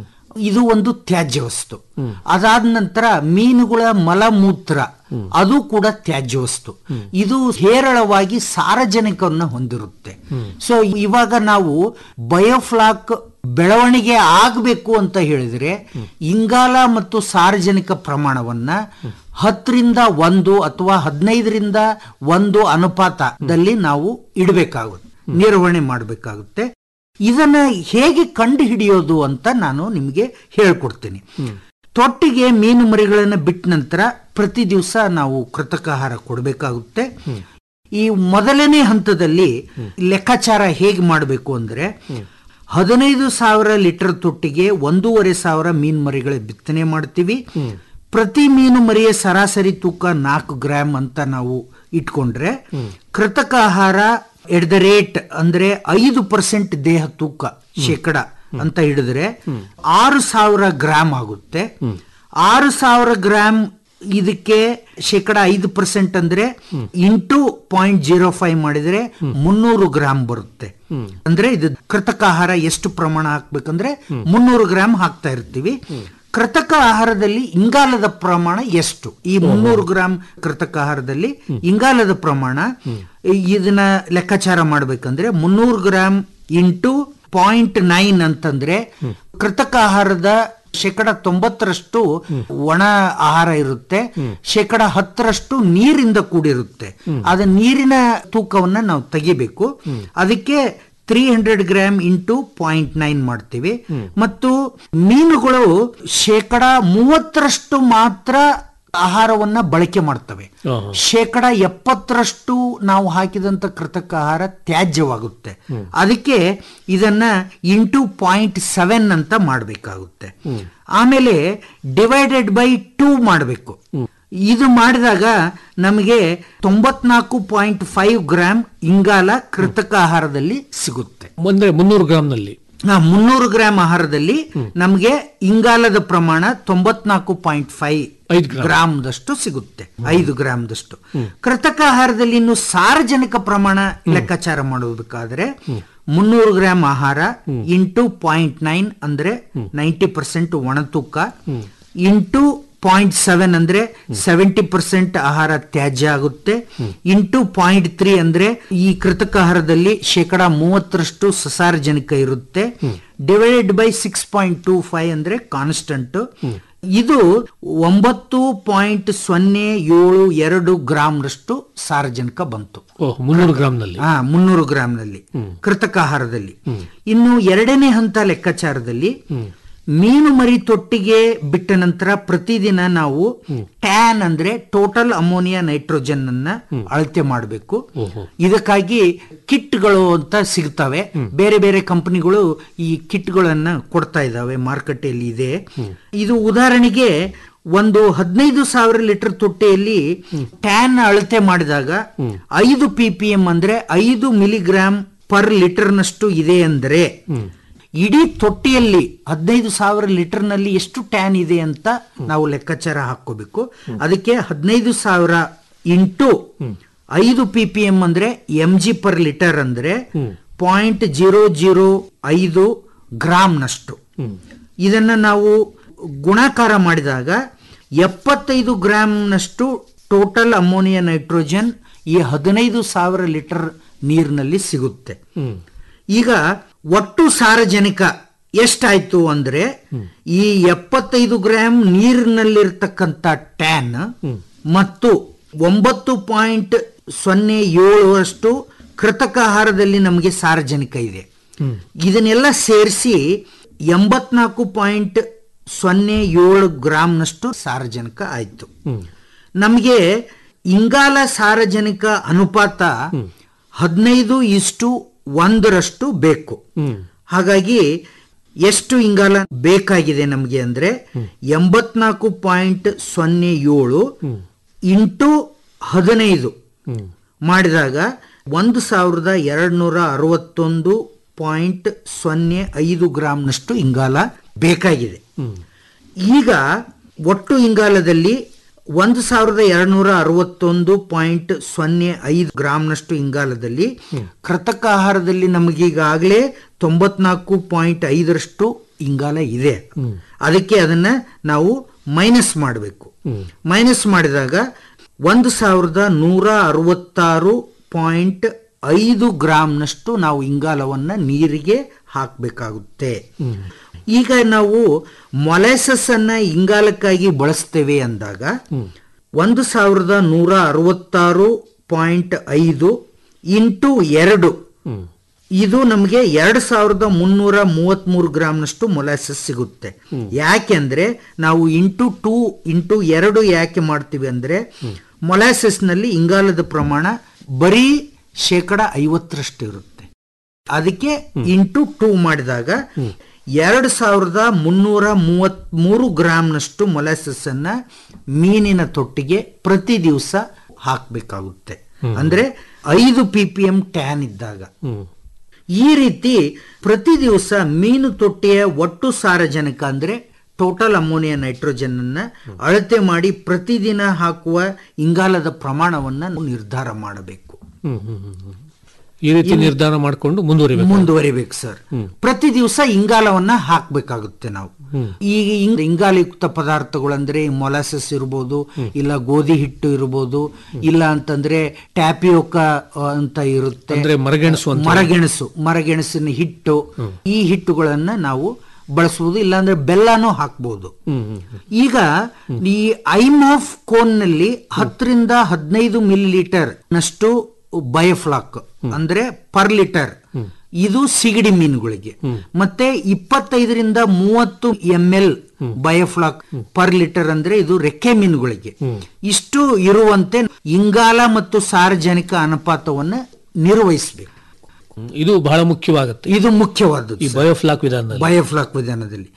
ಇದು ಒಂದು ತ್ಯಾಜ್ಯ ವಸ್ತು ಅದಾದ ನಂತರ ಮೀನುಗಳ ಮಲಮೂತ್ರ ಅದು ಕೂಡ ತ್ಯಾಜ್ಯ ವಸ್ತು ಇದು ಹೇರಳವಾಗಿ ಸಾರಜನಕವನ್ನ ಹೊಂದಿರುತ್ತೆ ಸೊ ಇವಾಗ ನಾವು ಬಯೋಫ್ಲಾಕ್ ಬೆಳವಣಿಗೆ ಆಗಬೇಕು ಅಂತ ಹೇಳಿದ್ರೆ ಇಂಗಾಲ ಮತ್ತು ಸಾರ್ವಜನಿಕ ಪ್ರಮಾಣವನ್ನ ಹತ್ತರಿಂದ ಒಂದು ಅಥವಾ ಹದಿನೈದರಿಂದ ಒಂದು ಅನುಪಾತದಲ್ಲಿ ನಾವು ಇಡಬೇಕಾಗುತ್ತೆ ನಿರ್ವಹಣೆ ಮಾಡಬೇಕಾಗುತ್ತೆ ಇದನ್ನ ಹೇಗೆ ಕಂಡು ಹಿಡಿಯೋದು ಅಂತ ನಾನು ನಿಮಗೆ ಹೇಳ್ಕೊಡ್ತೀನಿ ತೊಟ್ಟಿಗೆ ಮೀನು ಮರಿಗಳನ್ನ ಬಿಟ್ಟ ನಂತರ ಪ್ರತಿ ದಿವಸ ನಾವು ಕೃತಕ ಆಹಾರ ಕೊಡಬೇಕಾಗುತ್ತೆ ಈ ಮೊದಲನೇ ಹಂತದಲ್ಲಿ ಲೆಕ್ಕಾಚಾರ ಹೇಗೆ ಮಾಡಬೇಕು ಅಂದ್ರೆ ಹದಿನೈದು ಸಾವಿರ ಲೀಟರ್ ತೊಟ್ಟಿಗೆ ಒಂದೂವರೆ ಸಾವಿರ ಮೀನು ಮರಿಗಳ ಬಿತ್ತನೆ ಮಾಡ್ತೀವಿ ಪ್ರತಿ ಮೀನು ಮರಿಯ ಸರಾಸರಿ ತೂಕ ನಾಲ್ಕು ಗ್ರಾಮ್ ಅಂತ ನಾವು ಇಟ್ಕೊಂಡ್ರೆ ಕೃತಕ ಆಹಾರ ಎಟ್ ದ ರೇಟ್ ಅಂದ್ರೆ ಐದು ಪರ್ಸೆಂಟ್ ದೇಹ ತೂಕ ಶೇಕಡ ಅಂತ ಹಿಡಿದ್ರೆ ಆರು ಸಾವಿರ ಗ್ರಾಮ್ ಆಗುತ್ತೆ ಆರು ಸಾವಿರ ಗ್ರಾಮ್ ಇದಕ್ಕೆ ಶೇಕಡ ಐದು ಪರ್ಸೆಂಟ್ ಅಂದ್ರೆ ಇಂಟು ಪಾಯಿಂಟ್ ಜೀರೋ ಫೈವ್ ಮಾಡಿದ್ರೆ ಮುನ್ನೂರು ಗ್ರಾಮ್ ಬರುತ್ತೆ ಅಂದ್ರೆ ಇದು ಕೃತಕ ಆಹಾರ ಎಷ್ಟು ಪ್ರಮಾಣ ಹಾಕ್ಬೇಕಂದ್ರೆ ಮುನ್ನೂರು ಗ್ರಾಮ್ ಹಾಕ್ತಾ ಇರ್ತೀವಿ ಕೃತಕ ಆಹಾರದಲ್ಲಿ ಇಂಗಾಲದ ಪ್ರಮಾಣ ಎಷ್ಟು ಈ ಮುನ್ನೂರು ಗ್ರಾಮ್ ಕೃತಕ ಆಹಾರದಲ್ಲಿ ಇಂಗಾಲದ ಪ್ರಮಾಣ ಇದನ್ನ ಲೆಕ್ಕಾಚಾರ ಮಾಡ್ಬೇಕಂದ್ರೆ ಮುನ್ನೂರು ಗ್ರಾಮ್ ಇಂಟು ಪಾಯಿಂಟ್ ನೈನ್ ಅಂತಂದ್ರೆ ಕೃತಕ ಆಹಾರದ ಶೇಕಡ ತೊಂಬತ್ತರಷ್ಟು ಒಣ ಆಹಾರ ಇರುತ್ತೆ ಶೇಕಡ ಹತ್ತರಷ್ಟು ನೀರಿಂದ ಕೂಡಿರುತ್ತೆ ಅದ ನೀರಿನ ತೂಕವನ್ನ ನಾವು ತೆಗಿಬೇಕು ಅದಕ್ಕೆ three hundred gram into point nine ಮಾಡ್ತೀವಿ ಮತ್ತು ಮೀನುಗಳು ಶೇಕಡ ಮೂವತ್ತರಷ್ಟು ಮಾತ್ರ ಆಹಾರವನ್ನ ಬಳಕೆ ಮಾಡ್ತವೆ ಶೇಕಡ ಎಪ್ಪತ್ತರಷ್ಟು ನಾವು ಹಾಕಿದಂತ ಕೃತಕ ಆಹಾರ ತ್ಯಾಜ್ಯವಾಗುತ್ತೆ ಅದಕ್ಕೆ ಇದನ್ನ ಇಂಟು ಪಾಯಿಂಟ್ ಸೆವೆನ್ ಅಂತ ಮಾಡಬೇಕಾಗುತ್ತೆ ಆಮೇಲೆ ಡಿವೈಡೆಡ್ ಬೈ ಟೂ ಮಾಡಬೇಕು ಇದು ಮಾಡಿದಾಗ ನಮಗೆ ತೊಂಬತ್ನಾಲ್ಕು ಪಾಯಿಂಟ್ ಫೈವ್ ಗ್ರಾಮ್ ಇಂಗಾಲ ಕೃತಕ ಆಹಾರದಲ್ಲಿ ಸಿಗುತ್ತೆ ಅಂದ್ರೆ ಮುನ್ನೂರು ಗ್ರಾಮ್ನಲ್ಲಿ ಮುನ್ನೂರು ಗ್ರಾಮ್ ಆಹಾರದಲ್ಲಿ ನಮಗೆ ಇಂಗಾಲದ ಪ್ರಮಾಣ ತೊಂಬತ್ನಾಲ್ಕು ಪಾಯಿಂಟ್ ಫೈವ್ ಐದು ಗ್ರಾಮ್. ಗ್ರಾಮ್ದಷ್ಟು ಸಿಗುತ್ತೆ ಐದು ಗ್ರಾಮ್ದಷ್ಟು ಕೃತಕ ಆಹಾರದಲ್ಲಿ ಇನ್ನು ಸಾರಜನಕ ಪ್ರಮಾಣ ಲೆಕ್ಕಾಚಾರ ಮಾಡಬೇಕಾದ್ರೆ ಮುನ್ನೂರು ಗ್ರಾಮ್ ಆಹಾರ ಇಂಟು ಪಾಯಿಂಟ್ ನೈನ್ ಅಂದ್ರೆ ನೈಂಟಿ ಪರ್ಸೆಂಟ್ ಒಣತೂಕ ಇಂಟು ಪಾಯಿಂಟ್ ಸೆವೆನ್ ಅಂದ್ರೆ ಸೆವೆಂಟಿ ಪರ್ಸೆಂಟ್ ಆಹಾರ ತ್ಯಾಜ್ಯ ಆಗುತ್ತೆ ಇಂಟು ಪಾಯಿಂಟ್ ತ್ರೀ ಅಂದ್ರೆ ಈ ಕೃತಕ ಆಹಾರದಲ್ಲಿ ಶೇಕಡ ಮೂವತ್ತರಷ್ಟು ಸಸಾರಜನಕ ಇರುತ್ತೆ divided by six point two five ಅಂದ್ರೆ ಕಾನ್ಸ್ಟಂಟ್ ಇದು ಒಂಬತ್ತು ಪಾಯಿಂಟ್ ಸೊನ್ನೆ ಏಳು ಎರಡು ಗ್ರಾಮ್ನಷ್ಟು ಸಾರಜನಕ ಬಂತು ಓಹ್ ಮುನ್ನೂರು ಗ್ರಾಮ್ನಲ್ಲಿ ಹಾ ಮುನ್ನೂರು ಗ್ರಾಮ್ನಲ್ಲಿ ಕೃತಕ ಆಹಾರದಲ್ಲಿ ಇನ್ನು ಎರಡನೇ ಹಂತ ಲೆಕ್ಕಾಚಾರದಲ್ಲಿ ಮೀನು ಮರಿ ತೊಟ್ಟಿಗೆ ಬಿಟ್ಟ ನಂತರ ಪ್ರತಿದಿನ ನಾವು ಟ್ಯಾನ್ ಅಂದ್ರೆ ಟೋಟಲ್ ಅಮೋನಿಯಾ ನೈಟ್ರೋಜನ್ ಅನ್ನ ಅಳತೆ ಮಾಡಬೇಕು ಇದಕ್ಕಾಗಿ ಕಿಟ್ಗಳು ಅಂತ ಸಿಗ್ತವೆ ಬೇರೆ ಬೇರೆ ಕಂಪನಿಗಳು ಈ ಕಿಟ್ಗಳನ್ನ ಕೊಡ್ತಾ ಇದಾವೆ ಮಾರುಕಟ್ಟೆಯಲ್ಲಿ ಇದೆ ಇದು ಉದಾಹರಣೆಗೆ ಒಂದು ಹದಿನೈದು ಸಾವಿರ ಲೀಟರ್ ತೊಟ್ಟೆಯಲ್ಲಿ ಟ್ಯಾನ್ ಅಳತೆ ಮಾಡಿದಾಗ ಐದು ಪಿ ಪಿ ಎಂ ಅಂದ್ರೆ ಐದು ಮಿಲಿಗ್ರಾಮ್ ಪರ್ ಲೀಟರ್ನಷ್ಟು ಇದೆ ಅಂದ್ರೆ ಇಡೀ ತೊಟ್ಟಿಯಲ್ಲಿ ಹದಿನೈದು ಸಾವಿರ ಲೀಟರ್ನಲ್ಲಿ ಎಷ್ಟು ಟ್ಯಾನ್ ಇದೆ ಅಂತ ನಾವು ಲೆಕ್ಕಾಚಾರ ಹಾಕೋಬೇಕು ಅದಕ್ಕೆ ಹದಿನೈದು ಸಾವಿರ ಇಂಟು ಐದು ಪಿ ಪಿ ಎಂ ಅಂದ್ರೆ ಎಂ ಜಿ ಪರ್ ಲೀಟರ್ ಅಂದ್ರೆ ಪಾಯಿಂಟ್ ಜೀರೋ ಜೀರೋ ಐದು ಗ್ರಾಮ್ನಷ್ಟು ಇದನ್ನ ನಾವು ಗುಣಾಕಾರ ಮಾಡಿದಾಗ ಎಪ್ಪತ್ತೈದು ಗ್ರಾಮ್ನಷ್ಟು ಟೋಟಲ್ ಅಮೋನಿಯಾ ನೈಟ್ರೋಜನ್ ಈ ಹದಿನೈದು ಸಾವಿರ ಲೀಟರ್ ನೀರಿನಲ್ಲಿ ಸಿಗುತ್ತೆ ಈಗ ಒಟ್ಟು ಸಾರಜನಕ ಎಷ್ಟಾಯ್ತು ಅಂದ್ರೆ ಈ ಎಪ್ಪತ್ತೈದು ಗ್ರಾಮ್ ನೀರಿನಲ್ಲಿರ್ತಕ್ಕಂಥ ಟ್ಯಾನ್ ಮತ್ತು ಒಂಬತ್ತು ಪಾಯಿಂಟ್ ಸೊನ್ನೆ ಏಳರಷ್ಟು ಕೃತಕ ಆಹಾರದಲ್ಲಿ ನಮಗೆ ಸಾರಜನಕ ಇದೆ ಇದನ್ನೆಲ್ಲ ಸೇರಿಸಿ ಎಂಬತ್ನಾಲ್ಕು ಪಾಯಿಂಟ್ ಸೊನ್ನೆ ಏಳು ಗ್ರಾಮ್ನಷ್ಟು ಸಾರಜನಕ ಆಯ್ತು ನಮಗೆ ಇಂಗಾಲ ಸಾರಜನಕ ಅನುಪಾತ ಹದಿನೈದು ಇಷ್ಟು ಒಂದರಷ್ಟು ಬೇಕು ಹಾಗಾಗಿ ಎಷ್ಟು ಇಂಗಾಲ ಬೇಕಾಗಿದೆ ನಮಗೆ ಅಂದ್ರೆ ಎಂಬತ್ನಾಲ್ಕು ಪಾಯಿಂಟ್ ಸೊನ್ನೆ ಏಳು ಇಂಟು ಹದಿನೈದು ಮಾಡಿದಾಗ ಒಂದು ಸಾವಿರದ ಎರಡು ನೂರ ಅರವತ್ತೊಂದು ಪಾಯಿಂಟ್ ಸೊನ್ನೆ ಐದು ಗ್ರಾಮ್ನಷ್ಟು ಇಂಗಾಲ ಬೇಕಾಗಿದೆ ಈಗ ಒಟ್ಟು ಇಂಗಾಲದಲ್ಲಿ ಒಂದು ಸಾವಿರದ ಎರಡ್ನೂರ ಅರವತ್ತೊಂದು ಪಾಯಿಂಟ್ ಸೊನ್ನೆ ಐದು ಗ್ರಾಮ್ನಷ್ಟು ಇಂಗಾಲದಲ್ಲಿ ಕೃತಕ ಆಹಾರದಲ್ಲಿ ನಮಗೀಗಾಗಲೇ ತೊಂಬತ್ನಾಲ್ಕು ಪಾಯಿಂಟ್ ಐದರಷ್ಟು ಇಂಗಾಲ ಇದೆ ಅದಕ್ಕೆ ಅದನ್ನ ನಾವು ಮೈನಸ್ ಮಾಡಬೇಕು ಮೈನಸ್ ಮಾಡಿದಾಗ ಒಂದು ಸಾವಿರದ ನೂರ ಅರವತ್ತಾರು ಪಾಯಿಂಟ್ ಐದು ಗ್ರಾಮ್ನಷ್ಟು ನಾವು ಇಂಗಾಲವನ್ನ ನೀರಿಗೆ ಹಾಕಬೇಕಾಗುತ್ತೆ ಈಗ ನಾವು ಮೊಲೆಸಸ್ ಅನ್ನ ಇಂಗಾಲಕ್ಕಾಗಿ ಬಳಸ್ತೇವೆ ಅಂದಾಗ ಒಂದು ಸಾವಿರದ ನೂರ ಅರವತ್ತಾರು ಪಾಯಿಂಟ್ ಐದು ಇಂಟು ಎರಡು ಇದು ನಮಗೆ ಎರಡು ಸಾವಿರದ ಮುನ್ನೂರ ಮೂವತ್ಮೂರು ಗ್ರಾಮ್ನಷ್ಟು ಮೊಲಾಸಸ್ ಸಿಗುತ್ತೆ ಯಾಕೆಂದ್ರೆ ನಾವು ಇಂಟು ಟೂ ಇಂಟು ಎರಡು ಯಾಕೆ ಮಾಡ್ತೀವಿ ಅಂದ್ರೆ ಮೊಲಾಸಸ್ ನಲ್ಲಿ ಇಂಗಾಲದ ಪ್ರಮಾಣ ಬರೀ ಶೇಕಡ ಐವತ್ತರಷ್ಟು ಇರುತ್ತೆ ಅದಕ್ಕೆ ಇಂಟು ಟೂ ಮಾಡಿದಾಗ ಎರಡು ಸಾವಿರದ ಮುನ್ನೂರ ಮೂವತ್ ಮೂರು ಗ್ರಾಮ್ನಷ್ಟು ಮೊಲಾಸಸ್ ಅನ್ನ ಮೀನಿನ ತೊಟ್ಟಿಗೆ ಪ್ರತಿ ದಿವಸ ಹಾಕಬೇಕಾಗುತ್ತೆ ಅಂದ್ರೆ ಐದು ಪಿ ಪಿ ಎಂ ಟ್ಯಾನ್ ಇದ್ದಾಗ ಈ ರೀತಿ ಪ್ರತಿ ದಿವಸ ಮೀನು ತೊಟ್ಟಿಯ ಒಟ್ಟು ಸಾರಜನಕ ಅಂದ್ರೆ ಟೋಟಲ್ ಅಮೋನಿಯಾ ನೈಟ್ರೋಜನ್ ಅನ್ನ ಅಳತೆ ಮಾಡಿ ಪ್ರತಿದಿನ ಹಾಕುವ ಇಂಗಾಲದ ಪ್ರಮಾಣವನ್ನ ನಿರ್ಧಾರ ಮಾಡಬೇಕು ಹ್ಮ್, ಹ್ಮ್, ಹ್ಮ್, ಹ್ಮ್. ಈ ರೀತಿ ನಿರ್ಧಾರ ಮಾಡಿಕೊಂಡು ಮುಂದುವರಿಬೇಕು ಮುಂದುವರಿಬೇಕು ಸರ್ ಪ್ರತಿ ದಿವಸ ಇಂಗಾಲವನ್ನ ಹಾಕ್ಬೇಕಾಗುತ್ತೆ ನಾವು ಈಗ ಇಂಗ್- ಇಂಗಾಲಯುಕ್ತ ಪದಾರ್ಥಗಳಂದ್ರೆ ಮೊಲಾಸಸ್ ಇರ್ಬೋದು ಇಲ್ಲ ಗೋಧಿ ಹಿಟ್ಟು ಇರ್ಬೋದು ಇಲ್ಲ ಅಂತಂದ್ರೆ ಟ್ಯಾಪಿಯೋಕ ಅಂತ ಇರುತ್ತೆ ಅಂದ್ರೆ ಮರಗೆಣಸು ಅಂತ ಮರಗೆಣಸು ಮರಗೆಣಸಿನ ಹಿಟ್ಟು ಈ ಹಿಟ್ಟುಗಳನ್ನ ನಾವು ಬಳಸಬಹುದು ಇಲ್ಲಾಂದ್ರೆ ಬೆಲ್ಲನೂ ಹಾಕ್ಬಹುದು ಈಗ ಈ ಐಮಾಫ್ ಕೋನ್ ನಲ್ಲಿ ಹತ್ತರಿಂದ ಹದಿನೈದು ಮಿಲಿ ಲೀಟರ್ ನಷ್ಟು ಬಯೋಫ್ಲಾಕ್ ಅಂದ್ರೆ ಪರ್ ಲೀಟರ್ ಇದು ಸಿಗಡಿ ಮೀನುಗಳಿಗೆ ಮತ್ತೆ ಇಪ್ಪತ್ತೈದರಿಂದ ಮೂವತ್ತು M L biofloc per litre ಅಂದ್ರೆ ಇದು ರೆಕ್ಕೆ ಮೀನುಗಳಿಗೆ ಇಷ್ಟು ಇರುವಂತೆ ಇಂಗಾಲ ಮತ್ತು ಸಾರ್ವಜನಿಕ ಅನುಪಾತವನ್ನ ನಿರ್ವಹಿಸಬೇಕು ಹ್ಮ್. ಇದು ಬಹಳ ಮುಖ್ಯವಾಗುತ್ತೆ ಇದು ಮುಖ್ಯವಾದದ್ದು ಈ ಬಯೋಫ್ಲಾಕ್ ವಿಧಾನದಲ್ಲಿ ಬಯೋಫ್ಲಾಕ್ ವಿಧಾನದಲ್ಲಿ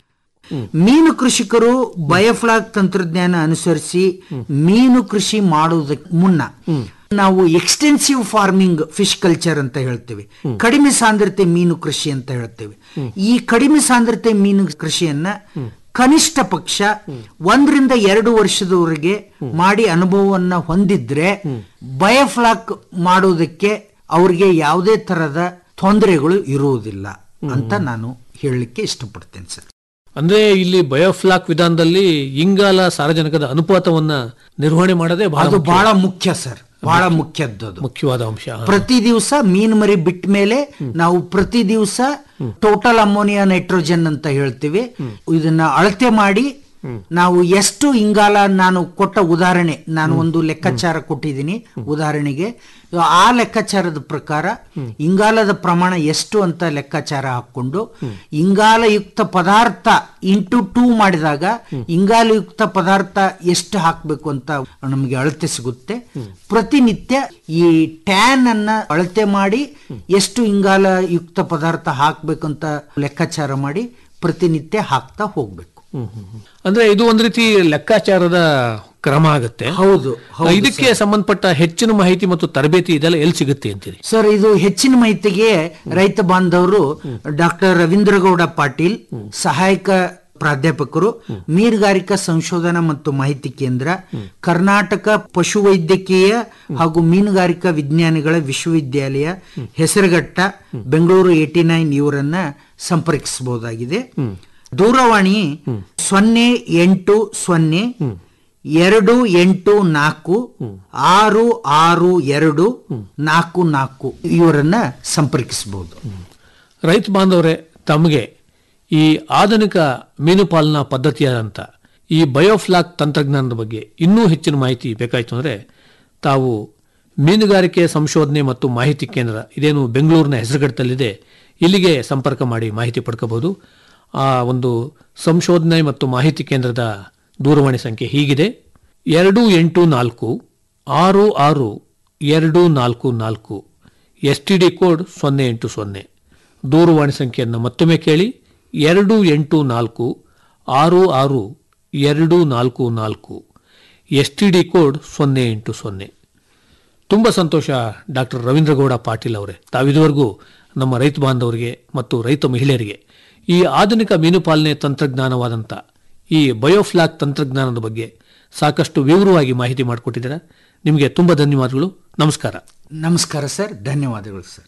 ಮೀನು ಕೃಷಿಕರು ಬಯೋಫ್ಲಾಕ್ ತಂತ್ರಜ್ಞಾನ ಅನುಸರಿಸಿ ಮೀನು ಕೃಷಿ ಮಾಡುವುದಕ್ಕೆ ಮುನ್ನ ನಾವು ಎಕ್ಸ್ಟೆನ್ಸಿವ್ ಫಾರ್ಮಿಂಗ್ ಫಿಶ್ ಕಲ್ಚರ್ ಅಂತ ಹೇಳ್ತೇವೆ ಕಡಿಮೆ ಸಾಂದ್ರತೆ ಮೀನು ಕೃಷಿ ಅಂತ ಹೇಳ್ತೇವೆ ಈ ಕಡಿಮೆ ಸಾಂದ್ರತೆ ಮೀನು ಕೃಷಿಯನ್ನ ಕನಿಷ್ಠ ಪಕ್ಷ ಒಂದರಿಂದ ಎರಡು ವರ್ಷದವರೆಗೆ ಮಾಡಿ ಅನುಭವವನ್ನ ಹೊಂದಿದ್ರೆ ಬಯೋಫ್ಲಾಕ್ ಮಾಡುವುದಕ್ಕೆ ಅವ್ರಿಗೆ ಯಾವುದೇ ತರದ ತೊಂದರೆಗಳು ಇರುವುದಿಲ್ಲ ಅಂತ ನಾನು ಹೇಳಲಿಕ್ಕೆ ಇಷ್ಟಪಡ್ತೇನೆ ಸರ್ ಅಂದ್ರೆ ಇಲ್ಲಿ ಬಯೋಫ್ಲಾಕ್ ವಿಧಾನದಲ್ಲಿ ಇಂಗಾಲ ಸಾರಜನಕದ ಅನುಪಾತವನ್ನ ನಿರ್ವಹಣೆ ಮಾಡೋದೇ ಬಹಳ ಅದು ಮುಖ್ಯ- ಬಹಳ ಮುಖ್ಯ ಸರ್ ಬಹಳ ಮುಖ್ಯದ್ದು ಅದು ಮುಖ್ಯವಾದ ಅಂಶ ಪ್ರತಿ ದಿವಸ ಮೀನು ಮರಿ ಬಿಟ್ಟ ಮೇಲೆ ನಾವು ಪ್ರತಿ ದಿವಸ ಟೋಟಲ್ ಅಮೋನಿಯಾ ನೈಟ್ರೋಜನ್ ಅಂತ ಹೇಳ್ತೀವಿ ಇದನ್ನ ಅಳತೆ ಮಾಡಿ ನಾವು ಎಷ್ಟು ಇಂಗಾಲ ನಾನು ಕೊಟ್ಟ ಉದಾಹರಣೆ ನಾನು ಒಂದು ಲೆಕ್ಕಾಚಾರ ಕೊಟ್ಟಿದ್ದೀನಿ ಉದಾಹರಣೆಗೆ ಆ ಲೆಕ್ಕಾಚಾರದ ಪ್ರಕಾರ ಇಂಗಾಲದ ಪ್ರಮಾಣ ಎಷ್ಟು ಅಂತ ಲೆಕ್ಕಾಚಾರ ಹಾಕೊಂಡು ಇಂಗಾಲಯುಕ್ತ ಪದಾರ್ಥ ಇಂಟು ಟೂ ಮಾಡಿದಾಗ ಇಂಗಾಲಯುಕ್ತ ಪದಾರ್ಥ ಎಷ್ಟು ಹಾಕಬೇಕು ಅಂತ ನಮಗೆ ಅಳತೆ ಸಿಗುತ್ತೆ ಪ್ರತಿನಿತ್ಯ ಈ ಟ್ಯಾನ್ ಅನ್ನ ಅಳತೆ ಮಾಡಿ ಎಷ್ಟು ಇಂಗಾಲಯುಕ್ತ ಪದಾರ್ಥ ಹಾಕ್ಬೇಕು ಅಂತ ಲೆಕ್ಕಾಚಾರ ಮಾಡಿ ಪ್ರತಿನಿತ್ಯ ಹಾಕ್ತಾ ಹೋಗ್ಬೇಕು ಅಂದ್ರೆ ಇದು ಒಂದ್ ರೀತಿ ಲೆಕ್ಕಾಚಾರದ ಕ್ರಮ ಆಗುತ್ತೆ ಹೌದು ಹೌದು ಇದಕ್ಕೆ ಸಂಬಂಧಪಟ್ಟ ಹೆಚ್ಚಿನ ಮಾಹಿತಿ ಮತ್ತು ತರಬೇತಿ ಇದೆಲ್ಲ ಎಲ್ಲಿ ಸಿಗುತ್ತೆ ಅಂತೀರಿ ಸರ್ ಇದು ಹೆಚ್ಚಿನ ಮಾಹಿತಿಗೆ ರೈತ ಬಾಂಧವರು ಡಾಕ್ಟರ್ ರವೀಂದ್ರಗೌಡ ಪಾಟೀಲ್ ಸಹಾಯಕ ಪ್ರಾಧ್ಯಾಪಕರು ಮೀನುಗಾರಿಕಾ ಸಂಶೋಧನಾ ಮತ್ತು ಮಾಹಿತಿ ಕೇಂದ್ರ ಕರ್ನಾಟಕ ಪಶುವೈದ್ಯಕೀಯ ಹಾಗೂ ಮೀನುಗಾರಿಕಾ ವಿಜ್ಞಾನಿಗಳ ವಿಶ್ವವಿದ್ಯಾಲಯ ಹೆಸರುಘಟ್ಟ ಬೆಂಗಳೂರು ಏಟಿ ನೈನ್ ಇವರನ್ನ ಸಂಪರ್ಕಿಸಬಹುದಾಗಿದೆ ದೂರವಾಣಿ ಸೊನ್ನೆ ಎಂಟು ಸೊನ್ನೆ ಎರಡು ಎಂಟು ನಾಲ್ಕು ಆರು ಆರು ಎರಡು ನಾಲ್ಕು ನಾಲ್ಕು ಇವರನ್ನ ಸಂಪರ್ಕಿಸಬಹುದು ರೈತ ಬಾಂಧವರೇ ತಮಗೆ ಈ ಆಧುನಿಕ ಮೀನು ಪಾಲನಾ ಪದ್ಧತಿಯಾದಂಥ ಈ ಬಯೋಫ್ಲಾಕ್ ತಂತ್ರಜ್ಞಾನದ ಬಗ್ಗೆ ಇನ್ನೂ ಹೆಚ್ಚಿನ ಮಾಹಿತಿ ಬೇಕಾಯಿತು ಅಂದರೆ ತಾವು ಮೀನುಗಾರಿಕೆ ಸಂಶೋಧನೆ ಮತ್ತು ಮಾಹಿತಿ ಕೇಂದ್ರ ಇದೇನು ಬೆಂಗಳೂರಿನ ಹೆಸರುಗಟ್ಟದಲ್ಲಿದೆ ಇಲ್ಲಿಗೆ ಸಂಪರ್ಕ ಮಾಡಿ ಮಾಹಿತಿ ಪಡ್ಕೋಬಹುದು ಆ ಒಂದು ಸಂಶೋಧನೆ ಮತ್ತು ಮಾಹಿತಿ ಕೇಂದ್ರದ ದೂರವಾಣಿ ಸಂಖ್ಯೆ ಹೀಗಿದೆ ಎರಡು ಎಂಟು ನಾಲ್ಕು ಆರು ಆರು ಎರಡು ನಾಲ್ಕು ನಾಲ್ಕು ಎಸ್ ಟಿ ಡಿ ಕೋಡ್ ಸೊನ್ನೆ ಎಂಟು ಸೊನ್ನೆ ದೂರವಾಣಿ ಸಂಖ್ಯೆಯನ್ನು ಮತ್ತೊಮ್ಮೆ ಕೇಳಿ ಎರಡು ಎಂಟು ನಾಲ್ಕು ಆರು ಆರು ಎರಡು ನಾಲ್ಕು ನಾಲ್ಕು ಎಸ್ ಟಿ ಡಿ ಕೋಡ್ ಸೊನ್ನೆ ಎಂಟು ಸೊನ್ನೆ ತುಂಬ ಸಂತೋಷ ಡಾಕ್ಟರ್ ರವೀಂದ್ರಗೌಡ ಪಾಟೀಲ್ ಅವರೇ ತಾವಿದುವರೆಗೂ ನಮ್ಮ ರೈತ ಬಾಂಧವರಿಗೆ ಮತ್ತು ರೈತ ಮಹಿಳೆಯರಿಗೆ ಈ ಆಧುನಿಕ ಮೀನುಪಾಲನೆ ತಂತ್ರಜ್ಞಾನವಾದಂಥ ಈ ಬಯೋಫ್ಲಾಕ್ ತಂತ್ರಜ್ಞಾನದ ಬಗ್ಗೆ ಸಾಕಷ್ಟು ವಿವರವಾಗಿ ಮಾಹಿತಿ ಮಾಡಿಕೊಟ್ಟಿದ್ದೀರಾ ನಿಮಗೆ ತುಂಬ ಧನ್ಯವಾದಗಳು ನಮಸ್ಕಾರ ನಮಸ್ಕಾರ ಸರ್ ಧನ್ಯವಾದಗಳು ಸರ್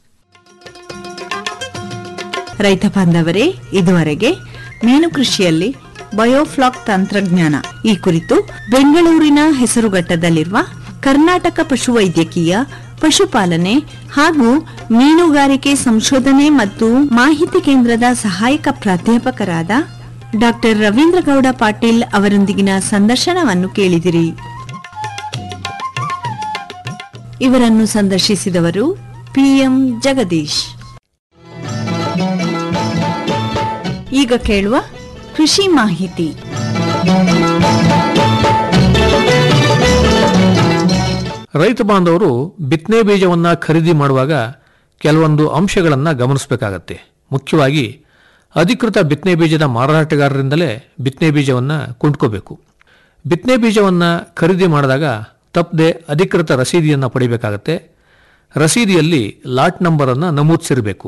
ರೈತ ಬಾಂಧವರೇ ಇದುವರೆಗೆ ಮೀನು ಕೃಷಿಯಲ್ಲಿ ಬಯೋಫ್ಲಾಕ್ ತಂತ್ರಜ್ಞಾನ ಈ ಕುರಿತು ಬೆಂಗಳೂರಿನ ಹೆಸರುಘಟ್ಟದಲ್ಲಿರುವ ಕರ್ನಾಟಕ ಪಶುವೈದ್ಯಕೀಯ ಪಶುಪಾಲನೆ ಹಾಗೂ ಮೀನುಗಾರಿಕೆ ಸಂಶೋಧನೆ ಮತ್ತು ಮಾಹಿತಿ ಕೇಂದ್ರದ ಸಹಾಯಕ ಪ್ರಾಧ್ಯಾಪಕರಾದ ಡಾಕ್ಟರ್ ರವೀಂದ್ರಗೌಡ ಪಾಟೀಲ್ ಅವರೊಂದಿಗಿನ ಸಂದರ್ಶನವನ್ನು ಕೇಳಿದಿರಿ ಇವರನ್ನು ಸಂದರ್ಶಿಸಿದವರು ಪಿಎಂ ಜಗದೀಶ್ ಈಗ ಕೇಳುವ ಕೃಷಿ ಮಾಹಿತಿ ರೈತ ಬಾಂಧವರು ಬಿತ್ತನೆ ಬೀಜವನ್ನು ಖರೀದಿ ಮಾಡುವಾಗ ಕೆಲವೊಂದು ಅಂಶಗಳನ್ನು ಗಮನಿಸಬೇಕಾಗತ್ತೆ ಮುಖ್ಯವಾಗಿ ಅಧಿಕೃತ ಬಿತ್ತನೆ ಬೀಜದ ಮಾರಾಟಗಾರರಿಂದಲೇ ಬಿತ್ತನೆ ಬೀಜವನ್ನು ಕೊಂಡ್ಕೋಬೇಕು ಬಿತ್ತನೆ ಬೀಜವನ್ನು ಖರೀದಿ ಮಾಡಿದಾಗ ತಪ್ಪದೆ ಅಧಿಕೃತ ರಸೀದಿಯನ್ನು ಪಡಿಬೇಕಾಗತ್ತೆ ರಸೀದಿಯಲ್ಲಿ ಲಾಟ್ ನಂಬರನ್ನು ನಮೂದಿಸಿರಬೇಕು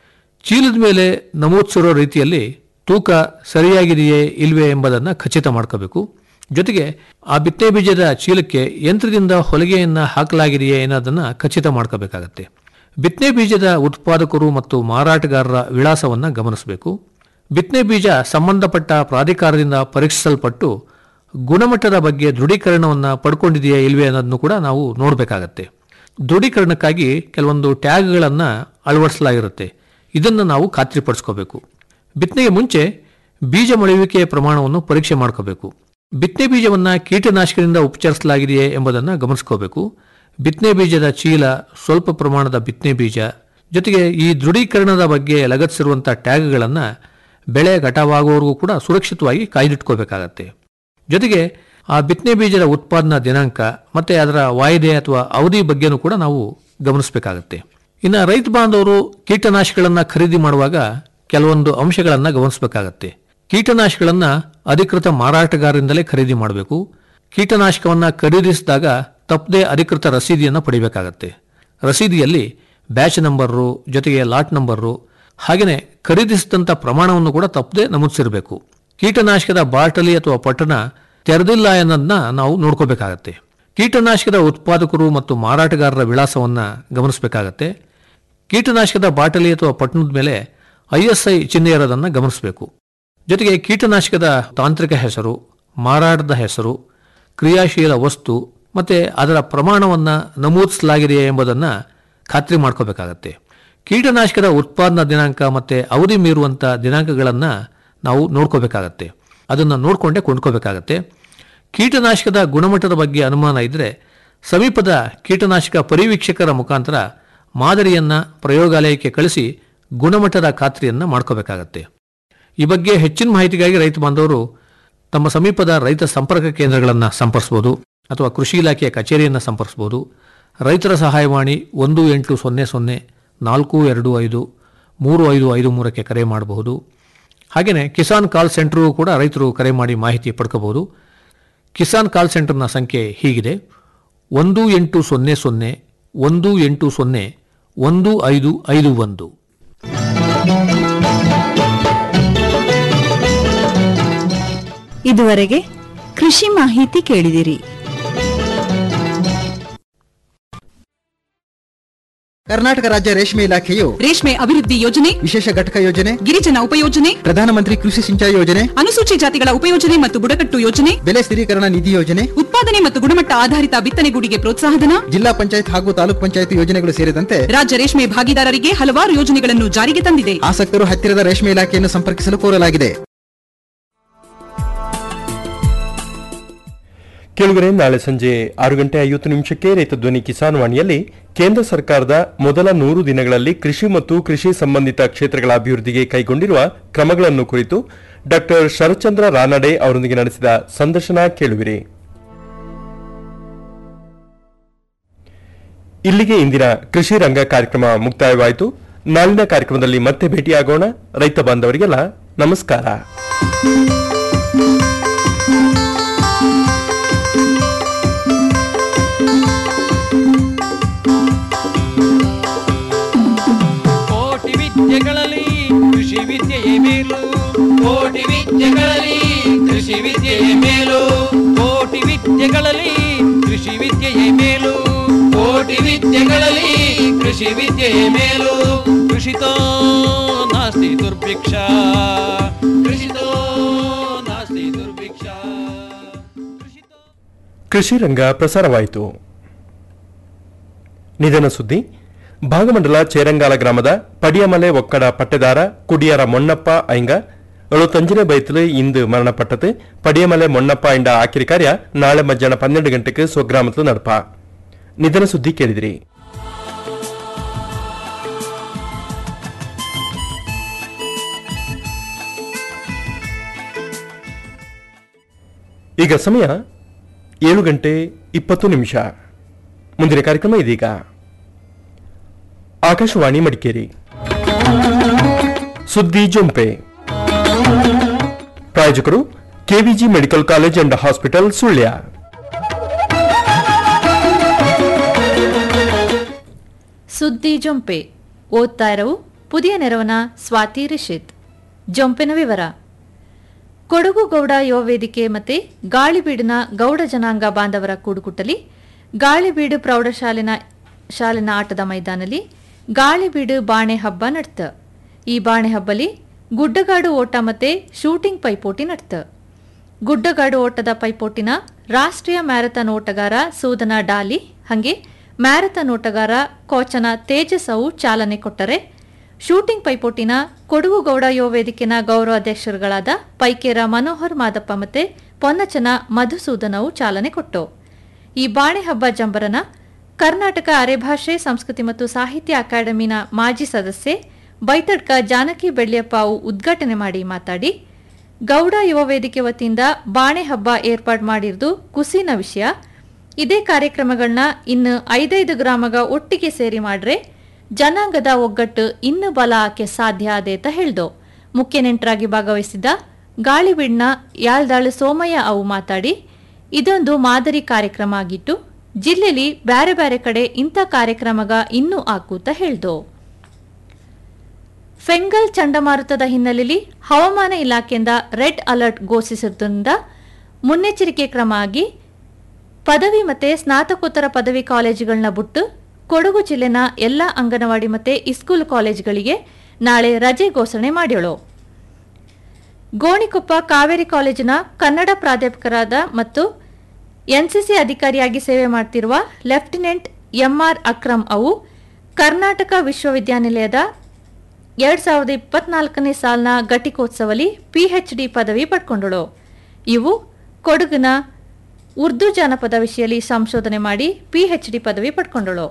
ಚೀಲದ ಮೇಲೆ ನಮೂದಿಸಿರೋ ರೀತಿಯಲ್ಲಿ ತೂಕ ಸರಿಯಾಗಿದೆಯೇ ಇಲ್ವೇ ಎಂಬುದನ್ನು ಖಚಿತ ಮಾಡ್ಕೋಬೇಕು ಜೊತೆಗೆ ಆ ಬಿತ್ತನೆ ಬೀಜದ ಚೀಲಕ್ಕೆ ಯಂತ್ರದಿಂದ ಹೊಲಿಗೆಯನ್ನು ಹಾಕಲಾಗಿದೆಯೇ ಅನ್ನೋದನ್ನು ಖಚಿತ ಮಾಡ್ಕೋಬೇಕಾಗತ್ತೆ ಬಿತ್ತನೆ ಬೀಜದ ಉತ್ಪಾದಕರು ಮತ್ತು ಮಾರಾಟಗಾರರ ವಿಳಾಸವನ್ನು ಗಮನಿಸಬೇಕು ಬಿತ್ತನೆ ಬೀಜ ಸಂಬಂಧಪಟ್ಟ ಪ್ರಾಧಿಕಾರದಿಂದ ಪರೀಕ್ಷಿಸಲ್ಪಟ್ಟು ಗುಣಮಟ್ಟದ ಬಗ್ಗೆ ದೃಢೀಕರಣವನ್ನು ಪಡ್ಕೊಂಡಿದೆಯೇ ಇಲ್ವೇ ಅನ್ನೋದನ್ನು ಕೂಡ ನಾವು ನೋಡಬೇಕಾಗತ್ತೆ ದೃಢೀಕರಣಕ್ಕಾಗಿ ಕೆಲವೊಂದು ಟ್ಯಾಗ್ಗಳನ್ನು ಅಳವಡಿಸಲಾಗಿರುತ್ತೆ ಇದನ್ನು ನಾವು ಖಾತ್ರಿಪಡಿಸ್ಕೋಬೇಕು ಬಿತ್ತನೆಗೆ ಮುಂಚೆ ಬೀಜ ಮೊಳೆಯುವಿಕೆಯ ಪ್ರಮಾಣವನ್ನು ಪರೀಕ್ಷೆ ಮಾಡ್ಕೋಬೇಕು ಬಿತ್ತನೆ ಬೀಜವನ್ನು ಕೀಟನಾಶಕದಿಂದ ಉಪಚರಿಸಲಾಗಿದೆಯೇ ಎಂಬುದನ್ನು ಗಮನಿಸ್ಕೋಬೇಕು ಬಿತ್ತನೆ ಬೀಜದ ಚೀಲ ಸ್ವಲ್ಪ ಪ್ರಮಾಣದ ಬಿತ್ತನೆ ಬೀಜ ಜೊತೆಗೆ ಈ ದೃಢೀಕರಣದ ಬಗ್ಗೆ ಲಗತ್ತಿಸಿರುವಂಥ ಟ್ಯಾಗ್ಗಳನ್ನು ಬೆಳೆ ಘಟವಾಗುವವರೆಗೂ ಕೂಡ ಸುರಕ್ಷಿತವಾಗಿ ಕಾಯ್ದಿಟ್ಕೋಬೇಕಾಗತ್ತೆ ಜೊತೆಗೆ ಆ ಬಿತ್ತನೆ ಬೀಜದ ಉತ್ಪಾದನಾ ದಿನಾಂಕ ಮತ್ತೆ ಅದರ ವಾಯ್ದೆ ಅಥವಾ ಅವಧಿ ಬಗ್ಗೆನೂ ಕೂಡ ನಾವು ಗಮನಿಸಬೇಕಾಗತ್ತೆ ಇನ್ನು ರೈತ ಬಾಂಧವರು ಕೀಟನಾಶಕಗಳನ್ನು ಖರೀದಿ ಮಾಡುವಾಗ ಕೆಲವೊಂದು ಅಂಶಗಳನ್ನು ಗಮನಿಸಬೇಕಾಗತ್ತೆ ಕೀಟನಾಶಕಗಳನ್ನು ಅಧಿಕೃತ ಮಾರಾಟಗಾರರಿಂದಲೇ ಖರೀದಿ ಮಾಡಬೇಕು ಕೀಟನಾಶಕವನ್ನು ಖರೀದಿಸಿದಾಗ ತಪ್ಪದೇ ಅಧಿಕೃತ ರಸೀದಿಯನ್ನು ಪಡಿಬೇಕಾಗತ್ತೆ ರಸೀದಿಯಲ್ಲಿ ಬ್ಯಾಚ್ ನಂಬರು ಜೊತೆಗೆ ಲಾಟ್ ನಂಬರು ಹಾಗೆಯೇ ಖರೀದಿಸಿದಂಥ ಪ್ರಮಾಣವನ್ನು ಕೂಡ ತಪ್ಪದೆ ನಮೂದಿಸಿರಬೇಕು ಕೀಟನಾಶಕದ ಬಾಟಲಿ ಅಥವಾ ಪಟ್ಟಣ ತೆರೆದಿಲ್ಲ ಅನ್ನೋದನ್ನ ನಾವು ನೋಡ್ಕೋಬೇಕಾಗತ್ತೆ ಕೀಟನಾಶಕದ ಉತ್ಪಾದಕರು ಮತ್ತು ಮಾರಾಟಗಾರರ ವಿಳಾಸವನ್ನು ಗಮನಿಸಬೇಕಾಗತ್ತೆ ಕೀಟನಾಶಕದ ಬಾಟಲಿ ಅಥವಾ ಪಟ್ಟಣದ ಮೇಲೆ ಐ ಎಸ್ ಐ ಚಿಹ್ನೆ ಇರೋದನ್ನು ಗಮನಿಸಬೇಕು ಜೊತೆಗೆ ಕೀಟನಾಶಕದ ತಾಂತ್ರಿಕ ಹೆಸರು ಮಾರಾಟದ ಹೆಸರು ಕ್ರಿಯಾಶೀಲ ವಸ್ತು ಮತ್ತು ಅದರ ಪ್ರಮಾಣವನ್ನು ನಮೂದಿಸಲಾಗಿದೆಯೇ ಎಂಬುದನ್ನು ಖಾತ್ರಿ ಮಾಡ್ಕೋಬೇಕಾಗತ್ತೆ ಕೀಟನಾಶಕದ ಉತ್ಪಾದನಾ ದಿನಾಂಕ ಮತ್ತು ಅವಧಿ ಮೀರುವಂಥ ದಿನಾಂಕಗಳನ್ನು ನಾವು ನೋಡ್ಕೋಬೇಕಾಗತ್ತೆ ಅದನ್ನು ನೋಡಿಕೊಂಡೇ ಕೊಂಡ್ಕೋಬೇಕಾಗತ್ತೆ ಕೀಟನಾಶಕದ ಗುಣಮಟ್ಟದ ಬಗ್ಗೆ ಅನುಮಾನ ಇದ್ದರೆ ಸಮೀಪದ ಕೀಟನಾಶಕ ಪರಿವೀಕ್ಷಕರ ಮುಖಾಂತರ ಮಾದರಿಯನ್ನು ಪ್ರಯೋಗಾಲಯಕ್ಕೆ ಕಳಿಸಿ ಗುಣಮಟ್ಟದ ಖಾತ್ರಿಯನ್ನು ಮಾಡ್ಕೋಬೇಕಾಗತ್ತೆ ಈ ಬಗ್ಗೆ ಹೆಚ್ಚಿನ ಮಾಹಿತಿಗಾಗಿ ರೈತ ಬಾಂಧವರು ತಮ್ಮ ಸಮೀಪದ ರೈತ ಸಂಪರ್ಕ ಕೇಂದ್ರಗಳನ್ನು ಸಂಪರ್ಸ್ಬೋದು ಅಥವಾ ಕೃಷಿ ಇಲಾಖೆಯ ಕಚೇರಿಯನ್ನು ಸಂಪರ್ಸ್ಬೋದು ರೈತರ ಸಹಾಯವಾಣಿ ಒಂದು ಎಂಟು ಸೊನ್ನೆ ಸೊನ್ನೆ ನಾಲ್ಕು ಎರಡು ಐದು ಮೂರು ಐದು ಐದು ಮೂರಕ್ಕೆ ಕರೆ ಮಾಡಬಹುದು ಹಾಗೆಯೇ ಕಿಸಾನ್ ಕಾಲ್ ಸೆಂಟ್ರೂ ಕೂಡ ರೈತರು ಕರೆ ಮಾಡಿ ಮಾಹಿತಿ ಪಡ್ಕೋಬಹುದು ಕಿಸಾನ್ ಕಾಲ್ ಸೆಂಟರ್ನ ಸಂಖ್ಯೆ ಹೀಗಿದೆ ಒಂದು ಎಂಟು ಸೊನ್ನೆ ಸೊನ್ನೆ ಒಂದು ಎಂಟು ಸೊನ್ನೆ ಒಂದು ಐದು ಐದು ಒಂದು ಇದುವರೆಗೆ ಕೃಷಿ ಮಾಹಿತಿ ಕೇಳಿದಿರಿ ಕರ್ನಾಟಕ ರಾಜ್ಯ ರೇಷ್ಮೆ ಇಲಾಖೆಯು ರೇಷ್ಮೆ ಅಭಿವೃದ್ಧಿ ಯೋಜನೆ ವಿಶೇಷ ಘಟಕ ಯೋಜನೆ ಗಿರಿಜನ ಉಪಯೋಜನೆ ಪ್ರಧಾನಮಂತ್ರಿ ಕೃಷಿ ಸಿಂಚಾಯಿ ಯೋಜನೆ ಅನುಸೂಚಿ ಜಾತಿಗಳ ಉಪಯೋಜನೆ ಮತ್ತು ಬುಡಕಟ್ಟು ಯೋಜನೆ ಬೆಲೆ ಸ್ಥಿರೀಕರಣ ನಿಧಿ ಯೋಜನೆ ಉತ್ಪಾದನೆ ಮತ್ತು ಗುಣಮಟ್ಟ ಆಧಾರಿತ ಬಿತ್ತನೆಗೂಡಿಗೆ ಪ್ರೋತ್ಸಾಹಧನ ಜಿಲ್ಲಾ ಪಂಚಾಯತ್ ಹಾಗೂ ತಾಲೂಕ್ ಪಂಚಾಯತ್ ಯೋಜನೆಗಳು ಸೇರಿದಂತೆ ರಾಜ್ಯ ರೇಷ್ಮೆ ಭಾಗಿದಾರರಿಗೆ ಹಲವಾರು ಯೋಜನೆಗಳನ್ನು ಜಾರಿಗೆ ತಂದಿದೆ ಆಸಕ್ತರು ಹತ್ತಿರದ ರೇಷ್ಮೆ ಇಲಾಖೆಯನ್ನು ಸಂಪರ್ಕಿಸಲು ಕೋರಲಾಗಿದೆ ಕೇಳುಗರೆ ನಾಳೆ ಸಂಜೆ ಆರು ಗಂಟೆ ಐವತ್ತು ನಿಮಿಷಕ್ಕೆ ರೈತ ಧ್ವನಿ ಕಿಸಾನ್ ವಾಣಿಯಲ್ಲಿ ಕೇಂದ್ರ ಸರ್ಕಾರದ ಮೊದಲ ನೂರು ದಿನಗಳಲ್ಲಿ ಕೃಷಿ ಮತ್ತು ಕೃಷಿ ಸಂಬಂಧಿತ ಕ್ಷೇತ್ರಗಳ ಅಭಿವೃದ್ಧಿಗೆ ಕೈಗೊಂಡಿರುವ ಕ್ರಮಗಳನ್ನು ಕುರಿತು ಡಾಕ್ಟರ್ ಶರತ್ಚಂದ್ರ ರಾನಡೆ ಅವರೊಂದಿಗೆ ನಡೆಸಿದ ಸಂದರ್ಶನ ಕೇಳುವಿರಿ ಇಲ್ಲಿಗೆ ಇಂದಿನ ಕೃಷಿ ರಂಗ ಕಾರ್ಯಕ್ರಮ ಮುಕ್ತಾಯವಾಯಿತು ನಾಳಿನ ಕಾರ್ಯಕ್ರಮದಲ್ಲಿ ಮತ್ತೆ ಭೇಟಿಯಾಗೋಣ ರೈತ ಬಾಂಧವರಿಗೆಲ್ಲ ನಮಸ್ಕಾರ ಕೋಟಿ ವಿದ್ಯೆಗಳಲ್ಲಿ ಕೃಷಿ ವಿದ್ಯೆಯೇ ಮೇಲು ಕೋಟಿ ವಿದ್ಯೆಗಳಲ್ಲಿ ಕೃಷಿ ವಿದ್ಯೆಯೇ ಮೇಲು ಕೋಟಿ ವಿದ್ಯೆಗಳಲ್ಲಿ ಕೃಷಿ ವಿದ್ಯೆಯೇ ಮೇಲು ಕೋಟಿ ವಿದ್ಯೆಗಳಲ್ಲಿ ಕೃಷಿ ವಿದ್ಯೆಯೇ ಮೇಲು ಕೃಷಿತೋ ನಾಸ್ತಿ ದುರ್ಭಿಕ್ಷ ಕೃಷಿತೋ ನಾಸ್ತಿ ದುರ್ಭಿಕ್ಷ ಕೃಷಿತೋ ಕೃಷಿ ರಂಗ ಪ್ರಸಾರವಾಯಿತು ನಿಧನ ಸುದ್ದಿ ಭಾಗಮಂಡಲ ಚೇರಂಗಾಲ ಗ್ರಾಮದ ಪಡಿಯಮಲೆ ಒಕ್ಕಡ ಪಟ್ಟೆದಾರ ಕುಡಿಯರ ಮೊಣ್ಣಪ್ಪ ಐಂಗ எழுபத்தஞ்சின பயத்தில் இந்து மரணப்பட்டது படியமலை மொன்னப்பா என்ற ஆக்கிரி ಕಾರ್ಯ ನಾಳೆ ಮಧ್ಯಾಹ್ನ ಪನ್ನೆರಡು ಗಂಟೆಗೆ ಸ್ವಗ್ರಾಮத்தில் ನಡಪ ನಿಧನ ಸುದ್ದಿ ಕೇಳಿದಿರಿ ಈಗ ಸಮಯ ಏಳು ಗಂಟೆ ಇಪ್ಪತ್ತು ನಿಮಿಷ ಮುಂದಿನ ಕಾರ್ಯಕ್ರಮ ಇದೀಗ ಆಕಾಶವಾಣಿ ಮಡಿಕೇರಿ ಸುದ್ದಿ ಜೊಂಪೆ ಪ್ರಾಯೋಜಕರು KVG medical college and hospital Sullia ಸುದ್ದಿ ಜೊಂಪೆ ಓದ್ತಾ ಇರವು ಪುದಿಯ ನೆರವನ ಸ್ವಾತಿ ರಿಷಿತ್ ಜೊಂಪಿನ ವಿವರ ಕೊಡಗು ಗೌಡ ಯುವ ವೇದಿಕೆ ಮತ್ತೆ ಗಾಳಿಬೀಡಿನ ಗೌಡ ಜನಾಂಗ ಬಾಂಧವರ ಕೂಡುಕುಟ್ಟಲಿ ಗಾಳಿಬೀಡು ಪ್ರೌಢಶಾಲೆನ ಶಾಲೆನ ಆಟದ ಮೈದಾನಲ್ಲಿ ಗಾಳಿಬೀಡು ಬಾಣೆ ಹಬ್ಬ ನಡ್ತ ಈ ಬಾಣೆ ಹಬ್ಬಲಿ ಗುಡ್ಡಗಾಡು ಓಟ ಮತ್ತೆ ಶೂಟಿಂಗ್ ಪೈಪೋಟಿ ನಡ್ತ ಗುಡ್ಡಗಾಡು ಓಟದ ಪೈಪೋಟಿನ ರಾಷ್ಟ್ರೀಯ ಮ್ಯಾರಥಾನ್ ಓಟಗಾರ ಸೂದನ ಡಾಲಿ ಹಂಗೆ ಮ್ಯಾರಥಾನ್ ಓಟಗಾರ ಕೋಚನ ತೇಜಸ್ ಅವು ಚಾಲನೆ ಕೊಟ್ಟರೆ ಶೂಟಿಂಗ್ ಪೈಪೋಟಿನ ಕೊಡಗು ಗೌಡ ಯುವ ವೇದಿಕೆನ ಗೌರವ ಅಧ್ಯಕ್ಷರುಗಳಾದ ಪೈಕೇರ ಮನೋಹರ್ ಮಾದಪ್ಪ ಮತ್ತೆ ಪೊನ್ನಚನ ಮಧುಸೂದನವು ಚಾಲನೆ ಕೊಟ್ಟು ಈ ಬಾಣೆ ಹಬ್ಬ ಜಂಬರನ ಕರ್ನಾಟಕ ಅರೆಭಾಷೆ ಸಂಸ್ಕೃತಿ ಮತ್ತು ಸಾಹಿತ್ಯ ಅಕಾಡೆಮಿನ ಮಾಜಿ ಸದಸ್ಯೆ ಬೈತಡ್ಕ ಜಾನಕಿ ಬೆಳ್ಳಿಯಪ್ಪ ಅವು ಉದ್ಘಾಟನೆ ಮಾಡಿ ಮಾತಾಡಿ ಗೌಡ ಯುವ ವೇದಿಕೆ ವತಿಯಿಂದ ಬಾಣೆ ಹಬ್ಬ ಏರ್ಪಾಡು ಮಾಡಿರುವುದು ಕುಸಿನ ವಿಷಯ ಇದೇ ಕಾರ್ಯಕ್ರಮಗಳನ್ನ ಇನ್ನು ಐದೈದು ಗ್ರಾಮಗ ಒಟ್ಟಿಗೆ ಸೇರಿ ಮಾಡ್ರೆ ಜನಾಂಗದ ಒಗ್ಗಟ್ಟು ಇನ್ನು ಬಲ ಆಕೆ ಸಾಧ್ಯ ಆದೇತ ಹೇಳ್ದು ಮುಖ್ಯ ನೆಂಟರಾಗಿ ಭಾಗವಹಿಸಿದ್ದ ಗಾಳಿಬೀಡ್ನ ಯಾಳ್ದಾಳು ಸೋಮಯ್ಯ ಅವು ಮಾತಾಡಿ ಇದೊಂದು ಮಾದರಿ ಕಾರ್ಯಕ್ರಮ ಆಗಿತ್ತು ಜಿಲ್ಲೆಲಿ ಬ್ಯಾರೆ ಬ್ಯಾರೆ ಕಡೆ ಇಂಥ ಕಾರ್ಯಕ್ರಮಗ ಇನ್ನೂ ಆಕೂತ ಹೇಳ್ದು ಫೆಂಗಲ್ ಚಂಡಮಾರುತದ ಹಿನ್ನೆಲೆಯಲ್ಲಿ ಹವಾಮಾನ ಇಲಾಖೆಯಿಂದ ರೆಡ್ ಅಲರ್ಟ್ ಘೋಷಿಸಿರುವುದರಿಂದ ಮುನ್ನೆಚ್ಚರಿಕೆ ಕ್ರಮ ಆಗಿ ಪದವಿ ಮತ್ತೆ ಸ್ನಾತಕೋತ್ತರ ಪದವಿ ಕಾಲೇಜುಗಳನ್ನ ಬಿಟ್ಟು ಕೊಡಗು ಜಿಲ್ಲೆನ ಎಲ್ಲ ಅಂಗನವಾಡಿ ಮತ್ತೆ ಇಸ್ಕೂಲ್ ಕಾಲೇಜುಗಳಿಗೆ ನಾಳೆ ರಜೆ ಘೋಷಣೆ ಮಾಡ್ಯೋಳು ಗೋಣಿಕೊಪ್ಪ ಕಾವೇರಿ ಕಾಲೇಜಿನ ಕನ್ನಡ ಪ್ರಾಧ್ಯಾಪಕರಾದ ಮತ್ತು ಎನ್ಸಿಸಿ ಅಧಿಕಾರಿಯಾಗಿ ಸೇವೆ ಮಾಡ್ತಿರುವ ಲೆಫ್ಟಿನೆಂಟ್ ಎಂಆರ್ ಅಕ್ರಮ್ ಅವು ಕರ್ನಾಟಕ ವಿಶ್ವವಿದ್ಯಾನಿಲಯದ ಎರಡ್ ಸಾವಿರದ ಇಪ್ಪತ್ನಾಲ್ಕನೇ ಸಾಲಿನ ಘಟಿಕೋತ್ಸವಲಿ ಪಿಎಚ್ಡಿ ಪದವಿ ಪಡ್ಕೊಂಡಳು ಇವು ಕೊಡಗಿನ ಉರ್ದು ಜಾನಪದ ವಿಷಯದಲ್ಲಿ ಸಂಶೋಧನೆ ಮಾಡಿ ಪಿಎಚ್ಡಿ ಪದವಿ ಪಡ್ಕೊಂಡಳು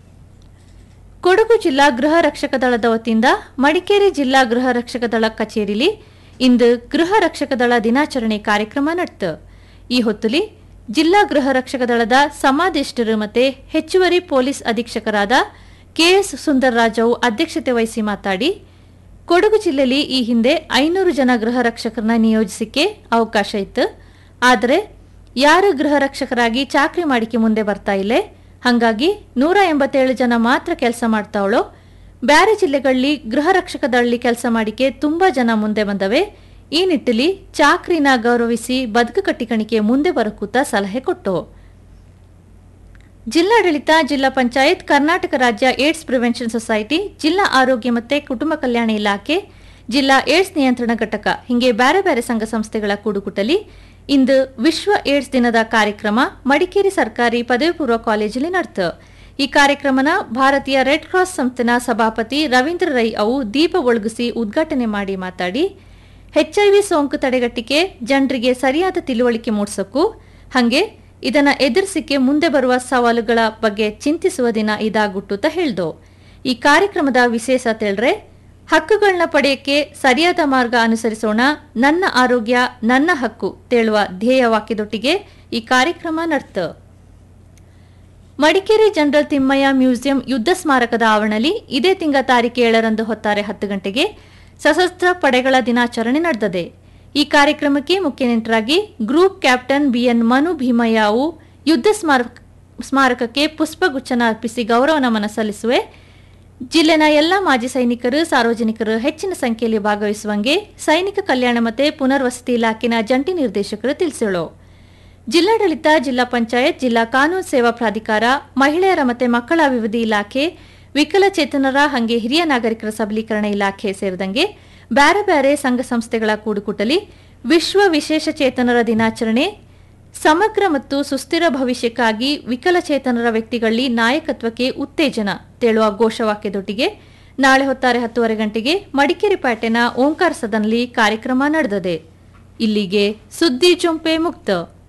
ಕೊಡಗು ಜಿಲ್ಲಾ ಗೃಹ ರಕ್ಷಕ ದಳದ ವತಿಯಿಂದ ಮಡಿಕೇರಿ ಜಿಲ್ಲಾ ಗೃಹ ರಕ್ಷಕ ದಳ ಕಚೇರಿಲಿ ಇಂದು ಗೃಹ ರಕ್ಷಕ ದಳ ದಿನಾಚರಣೆ ಕಾರ್ಯಕ್ರಮ ನಡೆತು ಈ ಹೊತ್ತುಲಿ ಜಿಲ್ಲಾ ಗೃಹ ರಕ್ಷಕ ದಳದ ಸಮಾದೇಷ್ಟರು ಮತ್ತೆ ಹೆಚ್ಚುವರಿ ಪೊಲೀಸ್ ಅಧೀಕ್ಷಕರಾದ ಕೆಎಸ್ ಸುಂದರ್ರಾಜವು ಅಧ್ಯಕ್ಷತೆ ವಹಿಸಿ ಮಾತಾಡಿ ಕೊಡಗು ಜಿಲ್ಲೆಯಲ್ಲಿ ಈ ಹಿಂದೆ ಐನೂರು ಜನ ಗೃಹ ರಕ್ಷಕರನ್ನ ನಿಯೋಜಿಸಿಕೆ ಅವಕಾಶ ಇತ್ತು ಆದರೆ ಯಾರು ಗೃಹ ರಕ್ಷಕರಾಗಿ ಚಾಕ್ರಿ ಮಾಡಿಕೆ ಮುಂದೆ ಬರ್ತಾ ಇಲ್ಲೇ ಹಂಗಾಗಿ ನೂರ ಎಂಬತ್ತೇಳು ಜನ ಮಾತ್ರ ಕೆಲಸ ಮಾಡ್ತಾವಳೋ ಬ್ಯಾರೆ ಜಿಲ್ಲೆಗಳಲ್ಲಿ ಗೃಹ ರಕ್ಷಕ ದಳಲಿ ಕೆಲಸ ಮಾಡಿಕೆ ತುಂಬಾ ಜನ ಮುಂದೆ ಬಂದವೆ ಈ ನಿಟ್ಟಿನಲ್ಲಿ ಚಾಕ್ರಿನ ಗೌರವಿಸಿ ಬದುಕು ಕಟ್ಟಿಕಣಿಕೆ ಮುಂದೆ ಬರಕೂತ ಸಲಹೆ ಕೊಟ್ಟು ಜಿಲ್ಲಾಡಳಿತ ಜಿಲ್ಲಾ ಪಂಚಾಯತ್ ಕರ್ನಾಟಕ ರಾಜ್ಯ ಏಡ್ಸ್ ಪ್ರಿವೆನ್ಷನ್ ಸೊಸೈಟಿ ಜಿಲ್ಲಾ ಆರೋಗ್ಯ ಮತ್ತೆ ಕುಟುಂಬ ಕಲ್ಯಾಣ ಇಲಾಖೆ ಜಿಲ್ಲಾ ಏಡ್ಸ್ ನಿಯಂತ್ರಣ ಘಟಕ ಹೀಗೆ ಬೇರೆ ಬೇರೆ ಸಂಘ ಸಂಸ್ಥೆಗಳ ಕೂಡುಕುಟಲಿ ಇಂದು ವಿಶ್ವ ಏಡ್ಸ್ ದಿನದ ಕಾರ್ಯಕ್ರಮ ಮಡಿಕೇರಿ ಸರ್ಕಾರಿ ಪದವಿ ಪೂರ್ವ ಕಾಲೇಜಲ್ಲಿ ನಡೆತು ಈ ಕಾರ್ಯಕ್ರಮನ ಭಾರತೀಯ ರೆಡ್ ಕ್ರಾಸ್ ಸಂಸ್ಥೆನ ಸಭಾಪತಿ ರವೀಂದ್ರ ರೈ ಅವು ದೀಪ ಒಳಗಿಸಿ ಉದ್ಘಾಟನೆ ಮಾಡಿ ಮಾತಾಡಿ ಎಚ್ಐವಿ ಸೋಂಕು ತಡೆಗಟ್ಟಿಕೆ ಜನರಿಗೆ ಸರಿಯಾದ ತಿಳುವಳಿಕೆ ಮೂಡಿಸೋಕ್ಕೂ ಹಾಗೆ ಇದನ್ನ ಎದುರಿಸಿಕೆ ಮುಂದೆ ಬರುವ ಸವಾಲುಗಳ ಬಗ್ಗೆ ಚಿಂತಿಸುವ ದಿನ ಇದಾಗುಟ್ಟುತ್ತ ಹೇಳ್ದು ಈ ಕಾರ್ಯಕ್ರಮದ ವಿಶೇಷ ತಿಳಿದ್ರೆ ಹಕ್ಕುಗಳನ್ನ ಪಡೆಯಕ್ಕೆ ಸರಿಯಾದ ಮಾರ್ಗ ಅನುಸರಿಸೋಣ ನನ್ನ ಆರೋಗ್ಯ ನನ್ನ ಹಕ್ಕು ತೇಳುವ ಧ್ಯೇಯ ವಾಕ್ಯದೊಟ್ಟಿಗೆ ಈ ಕಾರ್ಯಕ್ರಮ ನಡೆತು ಮಡಿಕೇರಿ ಜನರಲ್ ತಿಮ್ಮಯ್ಯ ಮ್ಯೂಸಿಯಂ ಯುದ್ಧ ಸ್ಮಾರಕದ ಆವರಣದಲ್ಲಿ ಇದೇ ತಿಂಗಳ ತಾರೀಕು ಏಳರಂದು ಹೊತ್ತಾರೆ ಹತ್ತು ಗಂಟೆಗೆ ಸಶಸ್ತ್ರ ಪಡೆಗಳ ದಿನಾಚರಣೆ ನಡೆದಿದೆ ಈ ಕಾರ್ಯಕ್ರಮಕ್ಕೆ ಮುಖ್ಯ ನೆಂಟರಾಗಿ ಗ್ರೂಪ್ ಕ್ಯಾಪ್ಟನ್ ಬಿಎನ್ ಮನು ಭೀಮಯ್ಯವು ಯುದ್ಧ ಸ್ಮಾರಕ ಸ್ಮಾರಕಕ್ಕೆ ಪುಷ್ಪಗುಚ್ಛನ ಅರ್ಪಿಸಿ ಗೌರವ ನಮನ ಸಲ್ಲಿಸುವೆ ಜಿಲ್ಲೆನ ಎಲ್ಲ ಮಾಜಿ ಸೈನಿಕರು ಸಾರ್ವಜನಿಕರು ಹೆಚ್ಚಿನ ಸಂಖ್ಯೆಯಲ್ಲಿ ಭಾಗವಹಿಸುವಂಗೆ ಸೈನಿಕ ಕಲ್ಯಾಣ ಮತ್ತೆ ಪುನರ್ವಸತಿ ಇಲಾಖೆನ ಜಂಟಿ ನಿರ್ದೇಶಕರು ತಿಳಿಸಿಳು ಜಿಲ್ಲಾಡಳಿತ ಜಿಲ್ಲಾ ಪಂಚಾಯತ್ ಜಿಲ್ಲಾ ಕಾನೂನು ಸೇವಾ ಪ್ರಾಧಿಕಾರ ಮಹಿಳೆಯರ ಮತ್ತೆ ಮಕ್ಕಳ ಅಭಿವೃದ್ಧಿ ಇಲಾಖೆ ವಿಕಲಚೇತನರ ಹಂಗೆ ಹಿರಿಯ ನಾಗರಿಕರ ಸಬಲೀಕರಣ ಇಲಾಖೆ ಸೇರಿದಂಗೆ ಬ್ಯಾರೆ ಬ್ಯಾರೆ ಸಂಘ ಸಂಸ್ಥೆಗಳ ಕೂಡುಕುಟಲಿ ವಿಶ್ವ ವಿಶೇಷ ಚೇತನರ ದಿನಾಚರಣೆ ಸಮಗ್ರ ಮತ್ತು ಸುಸ್ಥಿರ ಭವಿಷ್ಯಕ್ಕಾಗಿ ವಿಕಲಚೇತನರ ವ್ಯಕ್ತಿಗಳಲ್ಲಿ ನಾಯಕತ್ವಕ್ಕೆ ಉತ್ತೇಜನ ತೇಳುವ ಘೋಷವಾಕ್ಯದೊಟ್ಟಿಗೆ ನಾಳೆ ಹೊತ್ತಾರೆ ಹತ್ತುವರೆ ಗಂಟೆಗೆ ಮಡಿಕೇರಿ ಪೇಟೆನ ಓಂಕಾರ ಸದನಲ್ಲಿ ಕಾರ್ಯಕ್ರಮ ನಡೆದಿದೆ ಇಲ್ಲಿಗೆ ಸುದ್ದಿ ಚುಂಪೆ ಮುಕ್ತ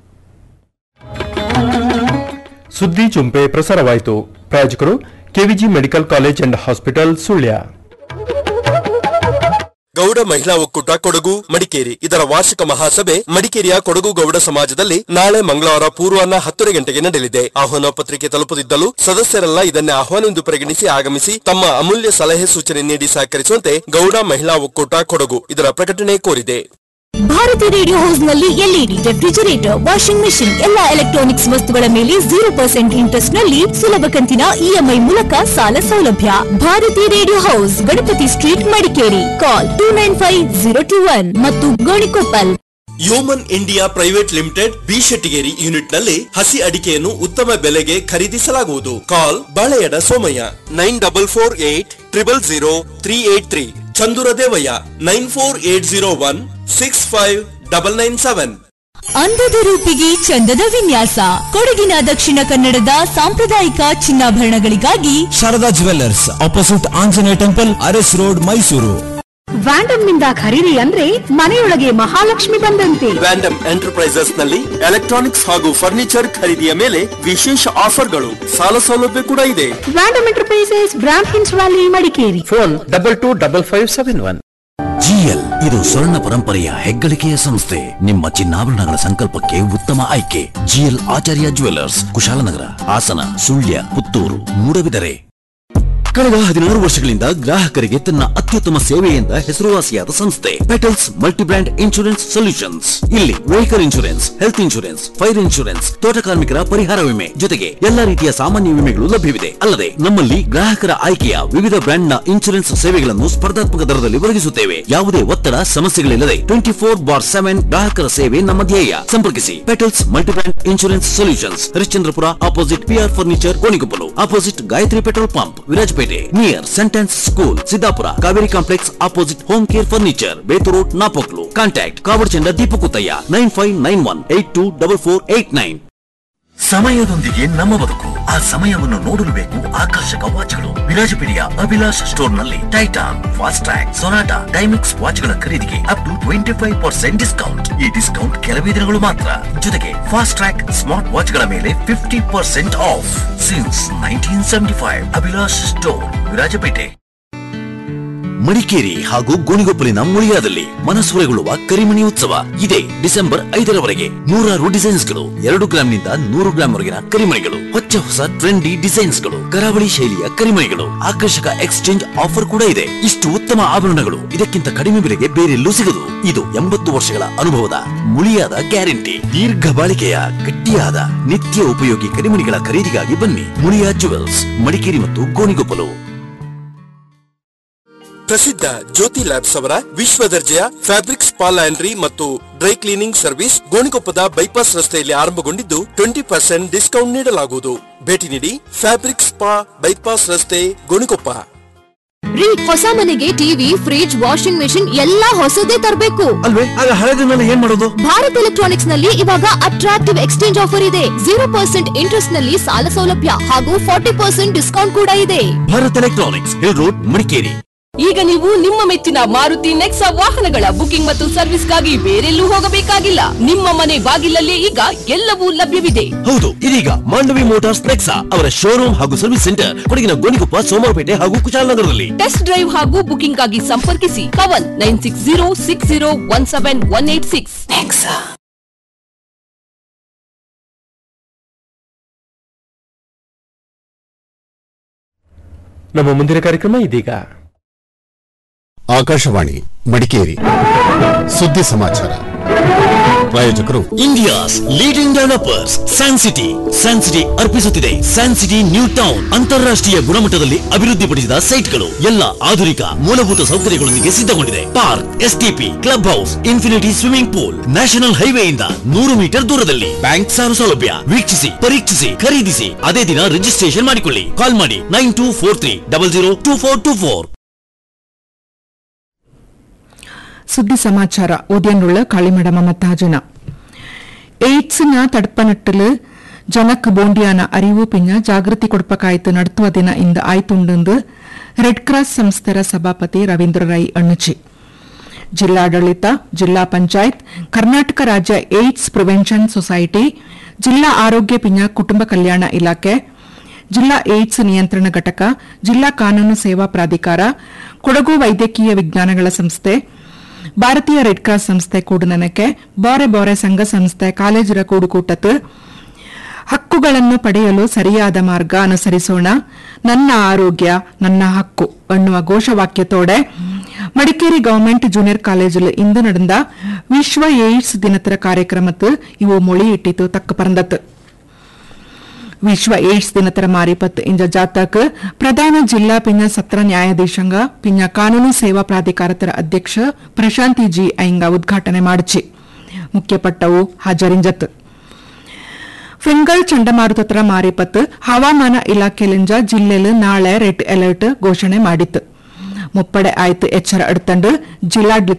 ಸುದ್ದಿ ಚುಂಪೆ ಪ್ರಸಾರವಾಯಿತು ಪ್ರಾಯೋಜಕರು KVG medical college and hospital Sullia Gowda ಮಹಿಳಾ ಒಕ್ಕೂಟ ಕೊಡಗು ಮಡಿಕೇರಿ ಇದರ ವಾರ್ಷಿಕ ಮಹಾಸಭೆ ಮಡಿಕೇರಿಯ ಕೊಡಗು ಗೌಡ ಸಮಾಜದಲ್ಲಿ ನಾಳೆ ಮಂಗಳವಾರ ಪೂರ್ವಾಹ್ನ ಹತ್ತುವರೆ ಗಂಟೆಗೆ ನಡೆಯಲಿದೆ ಆಹ್ವಾನ ಪತ್ರಿಕೆ ತಲುಪದಿದ್ದಲು ಸದಸ್ಯರೆಲ್ಲ ಇದನ್ನೇ ಆಹ್ವಾನವೆಂದು ಪರಿಗಣಿಸಿ ಆಗಮಿಸಿ ತಮ್ಮ ಅಮೂಲ್ಯ ಸಲಹೆ ಸೂಚನೆ ನೀಡಿ ಸಹಕರಿಸುವಂತೆ ಗೌಡ ಮಹಿಳಾ ಒಕ್ಕೂಟ ಕೊಡಗು ಇದರ ಪ್ರಕಟಣೆ ಕೋರಿದೆ ಭಾರತಿ ರೇಡಿಯೋ ಹೌಸ್ ನಲ್ಲಿ ಎಲ್ಇಡಿ ರೆಫ್ರಿಜರೇಟರ್ ವಾಷಿಂಗ್ ಮೆಷಿನ್ ಎಲ್ಲಾ ಎಲೆಕ್ಟ್ರಾನಿಕ್ಸ್ ವಸ್ತುಗಳ ಮೇಲೆ ಜೀರೋ ಪರ್ಸೆಂಟ್ ಇಂಟ್ರೆಸ್ಟ್ ನಲ್ಲಿ ಸುಲಭ ಕಂತಿನ ಇಎಂಐ ಮೂಲಕ ಸಾಲ ಸೌಲಭ್ಯ Bharati radio house Ganapati street Madikeri call two nine five zero two one ಮತ್ತು Gonikoppal Yeoman India private limited B Shettigeri unit ನಲ್ಲಿ ಹಸಿ ಅಡಿಕೆಯನ್ನು ಉತ್ತಮ ಬೆಲೆಗೆ ಖರೀದಿಸಲಾಗುವುದು call Baleyada Somaiah nine double four eight triple zero three eight three Chandura Devaiah nine four eight zero one six five double nine seven ಅಂದದ ರೂಪಿಗೆ ಚಂದದ ವಿನ್ಯಾಸ ಕೊಡಗಿನ ದಕ್ಷಿಣ ಕನ್ನಡದ ಸಾಂಪ್ರದಾಯಿಕ ಚಿನ್ನಾಭರಣಗಳಿಗಾಗಿ Sharada jewellers opposite Anjaneya temple Aras road Mysuru Vandam ನಿಂದ ಖರೀದಿ ಅಂದ್ರೆ ಮನೆಯೊಳಗೆ ಮಹಾಲಕ್ಷ್ಮಿ ಬಂದಂತೆ ವ್ಯಾಂಡಮ್ ಎಂಟರ್ಪ್ರೈಸಸ್ ನಲ್ಲಿ ಎಲೆಕ್ಟ್ರಾನಿಕ್ಸ್ ಹಾಗೂ ಫರ್ನಿಚರ್ ಖರೀದಿಯ ಮೇಲೆ ವಿಶೇಷ ಆಫರ್ಗಳು ಸಾಲ ಸೌಲಭ್ಯ ಕೂಡ ಇದೆ ವ್ಯಾಂಡಮ್ ಎಂಟರ್ಪ್ರೈಸಸ್ ಬ್ರಾಂಡ್ ಹಿನ್ಸ್ valley Madikeri phone double two double five seven one GL ಇದು ಸ್ವರ್ಣ ಪರಂಪರೆಯ ಹೆಗ್ಗಳಿಕೆಯ ಸಂಸ್ಥೆ ನಿಮ್ಮ ಚಿನ್ನಾಭರಣಗಳ ಸಂಕಲ್ಪಕ್ಕೆ ಉತ್ತಮ ಆಯ್ಕೆ ಜಿಎಲ್ ಆಚಾರ್ಯ ಜುವೆಲ್ಲರ್ಸ್ ಕುಶಾಲನಗರ ಹಾಸನ ಸುಳ್ಯ ಪುತ್ತೂರು ಮೂಡಬಿದರೆ ಕಳೆದ ಹದಿನಾರು ವರ್ಷಗಳಿಂದ ಗ್ರಾಹಕರಿಗೆ ತನ್ನ ಅತ್ಯುತ್ತಮ ಸೇವೆಯಿಂದ ಹೆಸರುವಾಸಿಯಾದ ಸಂಸ್ಥೆ ಪೆಟಲ್ಸ್ ಮಲ್ಟಿಬ್ರ್ಯಾಂಡ್ ಇನ್ಶೂರೆನ್ಸ್ ಸೊಲ್ಯೂಷನ್ಸ್ ಇಲ್ಲಿ vehicle insurance health insurance fire insurance ತೋಟ ಕಾರ್ಮಿಕರ ಪರಿಹಾರ ವಿಮೆ ಜೊತೆಗೆ ಎಲ್ಲಾ ರೀತಿಯ ಸಾಮಾನ್ಯ ವಿಮೆಗಳು ಲಭ್ಯವಿದೆ ಅಲ್ಲದೆ ನಮ್ಮಲ್ಲಿ ಗ್ರಾಹಕರ ಆಯ್ಕೆಯ ವಿವಿಧ ಬ್ರ್ಯಾಂಡ್ ನ ಇನ್ಶೂರೆನ್ಸ್ ಸೇವೆಗಳನ್ನು ಸ್ಪರ್ಧಾತ್ಮಕ ದರದಲ್ಲಿ ಒದಗಿಸುತ್ತೇವೆ ಯಾವುದೇ ಒತ್ತಡ ಸಮಸ್ಯೆಗಳಿಲ್ಲದೆ ಟ್ವೆಂಟಿ ಫೋರ್ ಬಾರ್ ಸೆವೆನ್ ಗ್ರಾಹಕರ ಸೇವೆ ನಮ್ಮ ಧ್ಯೇಯ ಸಂಪರ್ಕಿಸಿ Petals multibrand insurance solutions Harishchandrapura opposite PR furniture Gonikoppalu opposite Gayatri petrol pump Virajpet near ಸೆಂಟೆನ್ಸ್ school Siddapur Kaveri complex opposite home care furniture Betturu Napoklu contact Kavadchanda Deepakuthaiah nine five nine one eight two double four eight nine ಸಮಯದೊಂದಿಗೆ ನಮ್ಮ ಬದುಕು ಆ ಸಮಯವನ್ನು ನೋಡಲು ಬೇಕು ಆಕರ್ಷಕ ವಾಚ್ಗಳು ವಿರಾಜಪೇಟೆಯ ಅಭಿಲಾಷ್ ಸ್ಟೋರ್ ನಲ್ಲಿ ಟೈಟಾನ್ ಫಾಸ್ಟ್ ಟ್ರ್ಯಾಕ್ ಸೊನಾಟಾ ಡೈಮಿಕ್ಸ್ ವಾಚ್ಗಳ ಖರೀದಿಗೆ up to twenty five percent discount ಈ ಡಿಸ್ಕೌಂಟ್ ಕೆಲವೇ ದಿನಗಳು ಮಾತ್ರ ಜೊತೆಗೆ ಫಾಸ್ಟ್ ಟ್ರ್ಯಾಕ್ ಸ್ಮಾರ್ಟ್ ವಾಚ್ಗಳ ಮೇಲೆ fifty percent off since nineteen seventy five Abhilash store Virajpet Madikeri ಹಾಗೂ ಗೋಣಿಗೊಪ್ಪಲಿನ ಮುಳಿಯಾದಲ್ಲಿ ಮನಸೂರೆಗೊಳ್ಳುವ ಕರಿಮಣಿ ಉತ್ಸವ ಇದೆ ಡಿಸೆಂಬರ್ ಐದರವರೆಗೆ ನೂರಾರು ಡಿಸೈನ್ಸ್ಗಳು ಎರಡು ಗ್ರಾಂನಿಂದ ನೂರು ಗ್ರಾಂ ವರೆಗಿನ ಕರಿಮಣಿಗಳು ಹೊಚ್ಚ ಹೊಸ ಟ್ರೆಂಡಿ ಡಿಸೈನ್ಸ್ಗಳು ಕರಾವಳಿ ಶೈಲಿಯ ಕರಿಮಣಿಗಳು ಆಕರ್ಷಕ ಎಕ್ಸ್ಚೇಂಜ್ ಆಫರ್ ಕೂಡ ಇದೆ ಇಷ್ಟು ಉತ್ತಮ ಆಭರಣಗಳು ಇದಕ್ಕಿಂತ ಕಡಿಮೆ ಬೆಲೆಗೆ ಬೇರೆಲ್ಲೂ ಸಿಗದು ಇದು ಎಂಬತ್ತು ವರ್ಷಗಳ ಅನುಭವದ ಮುಳಿಯಾದ ಗ್ಯಾರಂಟಿ ದೀರ್ಘ ಬಾಳಿಕೆಯ ಗಟ್ಟಿಯಾದ ನಿತ್ಯ ಉಪಯೋಗಿ ಕರಿಮಣಿಗಳ ಖರೀದಿಗಾಗಿ ಬನ್ನಿ ಮುಳಿಯಾ ಜುವೆಲ್ಸ್ ಮಡಿಕೇರಿ ಮತ್ತು ಗೋಣಿಗೊಪ್ಪಲು ಪ್ರಸಿದ್ಧ ಜ್ಯೋತಿ ಲ್ಯಾಬ್ಸ್ ಅವರ ವಿಶ್ವ ದರ್ಜೆಯ ಫ್ಯಾಬ್ರಿಕ್ ಸ್ಪಾ ಲ್ಯಾಂಡ್ರಿ ಮತ್ತು ಡ್ರೈ ಕ್ಲೀನಿಂಗ್ ಸರ್ವಿಸ್ ಗೋಣಿಕೊಪ್ಪದ ಬೈಪಾಸ್ ರಸ್ತೆಯಲ್ಲಿ ಆರಂಭಗೊಂಡಿದ್ದು ಟ್ವೆಂಟಿ ಪರ್ಸೆಂಟ್ ಡಿಸ್ಕೌಂಟ್ ನೀಡಲಾಗುವುದು ಭೇಟಿ ನೀಡಿ ಫ್ಯಾಬ್ರಿಕ್ ಸ್ಪಾ ಬೈಪಾಸ್ ರಸ್ತೆ ಗೋಣಿಕೊಪ್ಪ ರೀ ಹೊಸ ಮನೆಗೆ ಟಿವಿ ಫ್ರಿಡ್ಜ್ ವಾಷಿಂಗ್ ಮೆಷಿನ್ ಎಲ್ಲಾ ಹೊಸದೇ ತರಬೇಕು ಅಲ್ವೇ ಆಗ ಹಳೆದನ್ನೆಲ್ಲ ಏನ್ ಮಾಡೋದು ಭಾರತ್ ಎಲೆಕ್ಟ್ರಾನಿಕ್ಸ್ ನಲ್ಲಿ ಇವಾಗ ಅಟ್ರಾಕ್ಟಿವ್ ಎಕ್ಸ್ಚೇಂಜ್ ಆಫರ್ ಇದೆ ಜೀರೋ ಪರ್ಸೆಂಟ್ ಇಂಟ್ರೆಸ್ಟ್ ನಲ್ಲಿ ಸಾಲ ಸೌಲಭ್ಯ ಹಾಗೂ ಫಾರ್ಟಿ ಪರ್ಸೆಂಟ್ ಡಿಸ್ಕೌಂಟ್ ಕೂಡ ಇದೆ Bharat electronics hill road Madikeri ಈಗ ನೀವು ನಿಮ್ಮ ಮೆಚ್ಚಿನ ಮಾರುತಿ ನೆಕ್ಸಾ ವಾಹನಗಳ ಬುಕಿಂಗ್ ಮತ್ತು ಸರ್ವಿಸ್ಗಾಗಿ ಬೇರೆಲ್ಲೂ ಹೋಗಬೇಕಾಗಿಲ್ಲ ನಿಮ್ಮ ಮನೆ ಬಾಗಿಲಲ್ಲೇ ಈಗ ಎಲ್ಲವೂ ಲಭ್ಯವಿದೆ ಹೌದು ಇದೀಗ ಮಾಂಡವಿ ಮೋಟಾರ್ಸ್ ನೆಕ್ಸಾ ಅವರ ಶೋರೂಮ್ ಹಾಗೂ ಸರ್ವಿಸ್ ಸೆಂಟರ್ ಕೊಡಗಿನ ಗೋಣಿಕೊಪ್ಪ ಸೋಮವಾರಪೇಟೆ ಹಾಗೂ ಕುಶಾಲನಗರದಲ್ಲಿ ಟೆಸ್ಟ್ ಡ್ರೈವ್ ಹಾಗೂ ಬುಕಿಂಗ್ ಆಗಿ ಸಂಪರ್ಕಿಸಿ Kavan nine six zero six zero one seven one eight six ನಮ್ಮ ಮುಂದಿನ ಕಾರ್ಯಕ್ರಮ ಇದೀಗ ಆಕಾಶವಾಣಿ ಮಡಿಕೇರಿ ಸುದ್ದಿ ಸಮಾಚಾರ ಪ್ರಾಯೋಜಕರು India's leading developers San City San City ಅರ್ಪಿಸುತ್ತಿದೆ ಸ್ಯಾನ್ ಸಿಟಿ ನ್ಯೂ ಟೌನ್ ಅಂತಾರಾಷ್ಟ್ರೀಯ ಗುಣಮಟ್ಟದಲ್ಲಿ ಅಭಿವೃದ್ಧಿಪಡಿಸಿದ ಸೈಟ್ಗಳು ಎಲ್ಲ ಆಧುನಿಕ ಮೂಲಭೂತ ಸೌಕರ್ಯಗಳೊಂದಿಗೆ ಸಿದ್ಧಗೊಂಡಿದೆ park STP club house infinity swimming pool national ಹೈವೇಯಿಂದ ನೂರು ಮೀಟರ್ ದೂರದಲ್ಲಿ ಬ್ಯಾಂಕ್ ಸಾಲ ಸೌಲಭ್ಯ ವೀಕ್ಷಿಸಿ ಪರೀಕ್ಷಿಸಿ ಖರೀದಿಸಿ ಅದೇ ದಿನ ರಿಜಿಸ್ಟ್ರೇಷನ್ ಮಾಡಿಕೊಳ್ಳಿ ಕಾಲ್ ಮಾಡಿ nine two four three double zero two four two four ಸುದ್ದಿ ಸಮಾಚಾರ ಉದಯನುಳ್ಳ കളിമട മമതാജന ಏಡ್ಸ್ನ ತಡ್ಪನಟ್ಟಲು ಜನಕ್ ಬೋಂಡಿಯಾನ ಅರಿವು ಪಿಂಜ ಜಾಗೃತಿ ಕೊಡ್ಪಕಾಯ್ತು ನಡತುವ ದಿನ ಇಂದು ಆಯ್ತುಂಡು ರೆಡ್ ಕ್ರಾಸ್ ಸಂಸ್ಥೆರ ಸಭಾಪತಿ ರವೀಂದ್ರ ರೈ ಅಣ್ಣಚಿ ಜಿಲ್ಲಾಡಳಿತ ಜಿಲ್ಲಾ ಪಂಚಾಯತ್ ಕರ್ನಾಟಕ ರಾಜ್ಯ ಏಡ್ಸ್ ಪ್ರಿವೆನ್ಷನ್ ಸೊಸೈಟಿ ಜಿಲ್ಲಾ ಆರೋಗ್ಯ ಪಿಂಜ ಕುಟುಂಬ ಕಲ್ಯಾಣ ಇಲಾಖೆ ಜಿಲ್ಲಾ ಏಡ್ಸ್ ನಿಯಂತ್ರಣ ಘಟಕ ಜಿಲ್ಲಾ ಕಾನೂನು ಸೇವಾ ಪ್ರಾಧಿಕಾರ ಕೊಡಗು ವೈದ್ಯಕೀಯ ವಿಜ್ಞಾನಗಳ ಸಂಸ್ಥೆ ಭಾರತೀಯ ರೆಡ್ ಕ್ರಾಸ್ ಸಂಸ್ಥೆ ಕೂಡುನನಕ್ಕೆ ಬೋರೆ ಬೋರೆ ಸಂಘ ಸಂಸ್ಥೆ ಕಾಲೇಜರ ಕೂಡುಕೂಟತ್ತು ಹಕ್ಕುಗಳನ್ನು ಪಡೆಯಲು ಸರಿಯಾದ ಮಾರ್ಗ ಅನುಸರಿಸೋಣ ನನ್ನ ಆರೋಗ್ಯ ನನ್ನ ಹಕ್ಕು ಎನ್ನುವ ಘೋಷವಾಕ್ಯತೋಡೆ ಮಡಿಕೇರಿ ಗವರ್ಮೆಂಟ್ ಜೂನಿಯರ್ ಕಾಲೇಜಿல் ಇಂದು நடந்த ವಿಶ್ವ ಏಡ್ಸ್ ದಿನತರ ಕಾರ್ಯಕ್ರಮತ್ತು ಇವು மொழியிட்டித்து தக்க பறந்தது ವಿಶ್ವ ಏಡ್ಸ್ ದಿನತರ ಮಾರಿಪತ್ ಇಂಜ ಜಾತಕ್ ಪ್ರಧಾನ ಜಿಲ್ಲಾ ಪಿಂಜ ಸತ್ರ ನ್ಯಾಯಾಧೀಶಂಗ ಪಿಂಜ ಕಾನೂನು ಸೇವಾ ಪ್ರಾಧಿಕಾರತರ ಅಧ್ಯಕ್ಷ ಪ್ರಶಾಂತಿ ಜಿ ಐಂಗ ಉದ್ಘಾಟನೆ ಮಾಡಿಚಿ ಮುಖ್ಯಪಟ್ಟವು ಹಾಜರಿಂಜತ್ ಫಿಂಗಲ್ ಚಂಡಮಾರುತತರ ಮಾರಿಪತ್ ಹವಾಮಾನ ಇಲಾಖೆಲಿಂಜ ಜಿಲ್ಲೆಲ್ ನಾಳೆ ರೆಡ್ ಅಲರ್ಟ್ ಘೋಷಣೆ ಮಾಡಿತ್ತು ಮುಪ್ಪಡೆ ಆಯ್ತು ಎಚ್ಚರ ಅಡ್ತಂಡು ಜಿಲ್ಲಾಡಳಿತ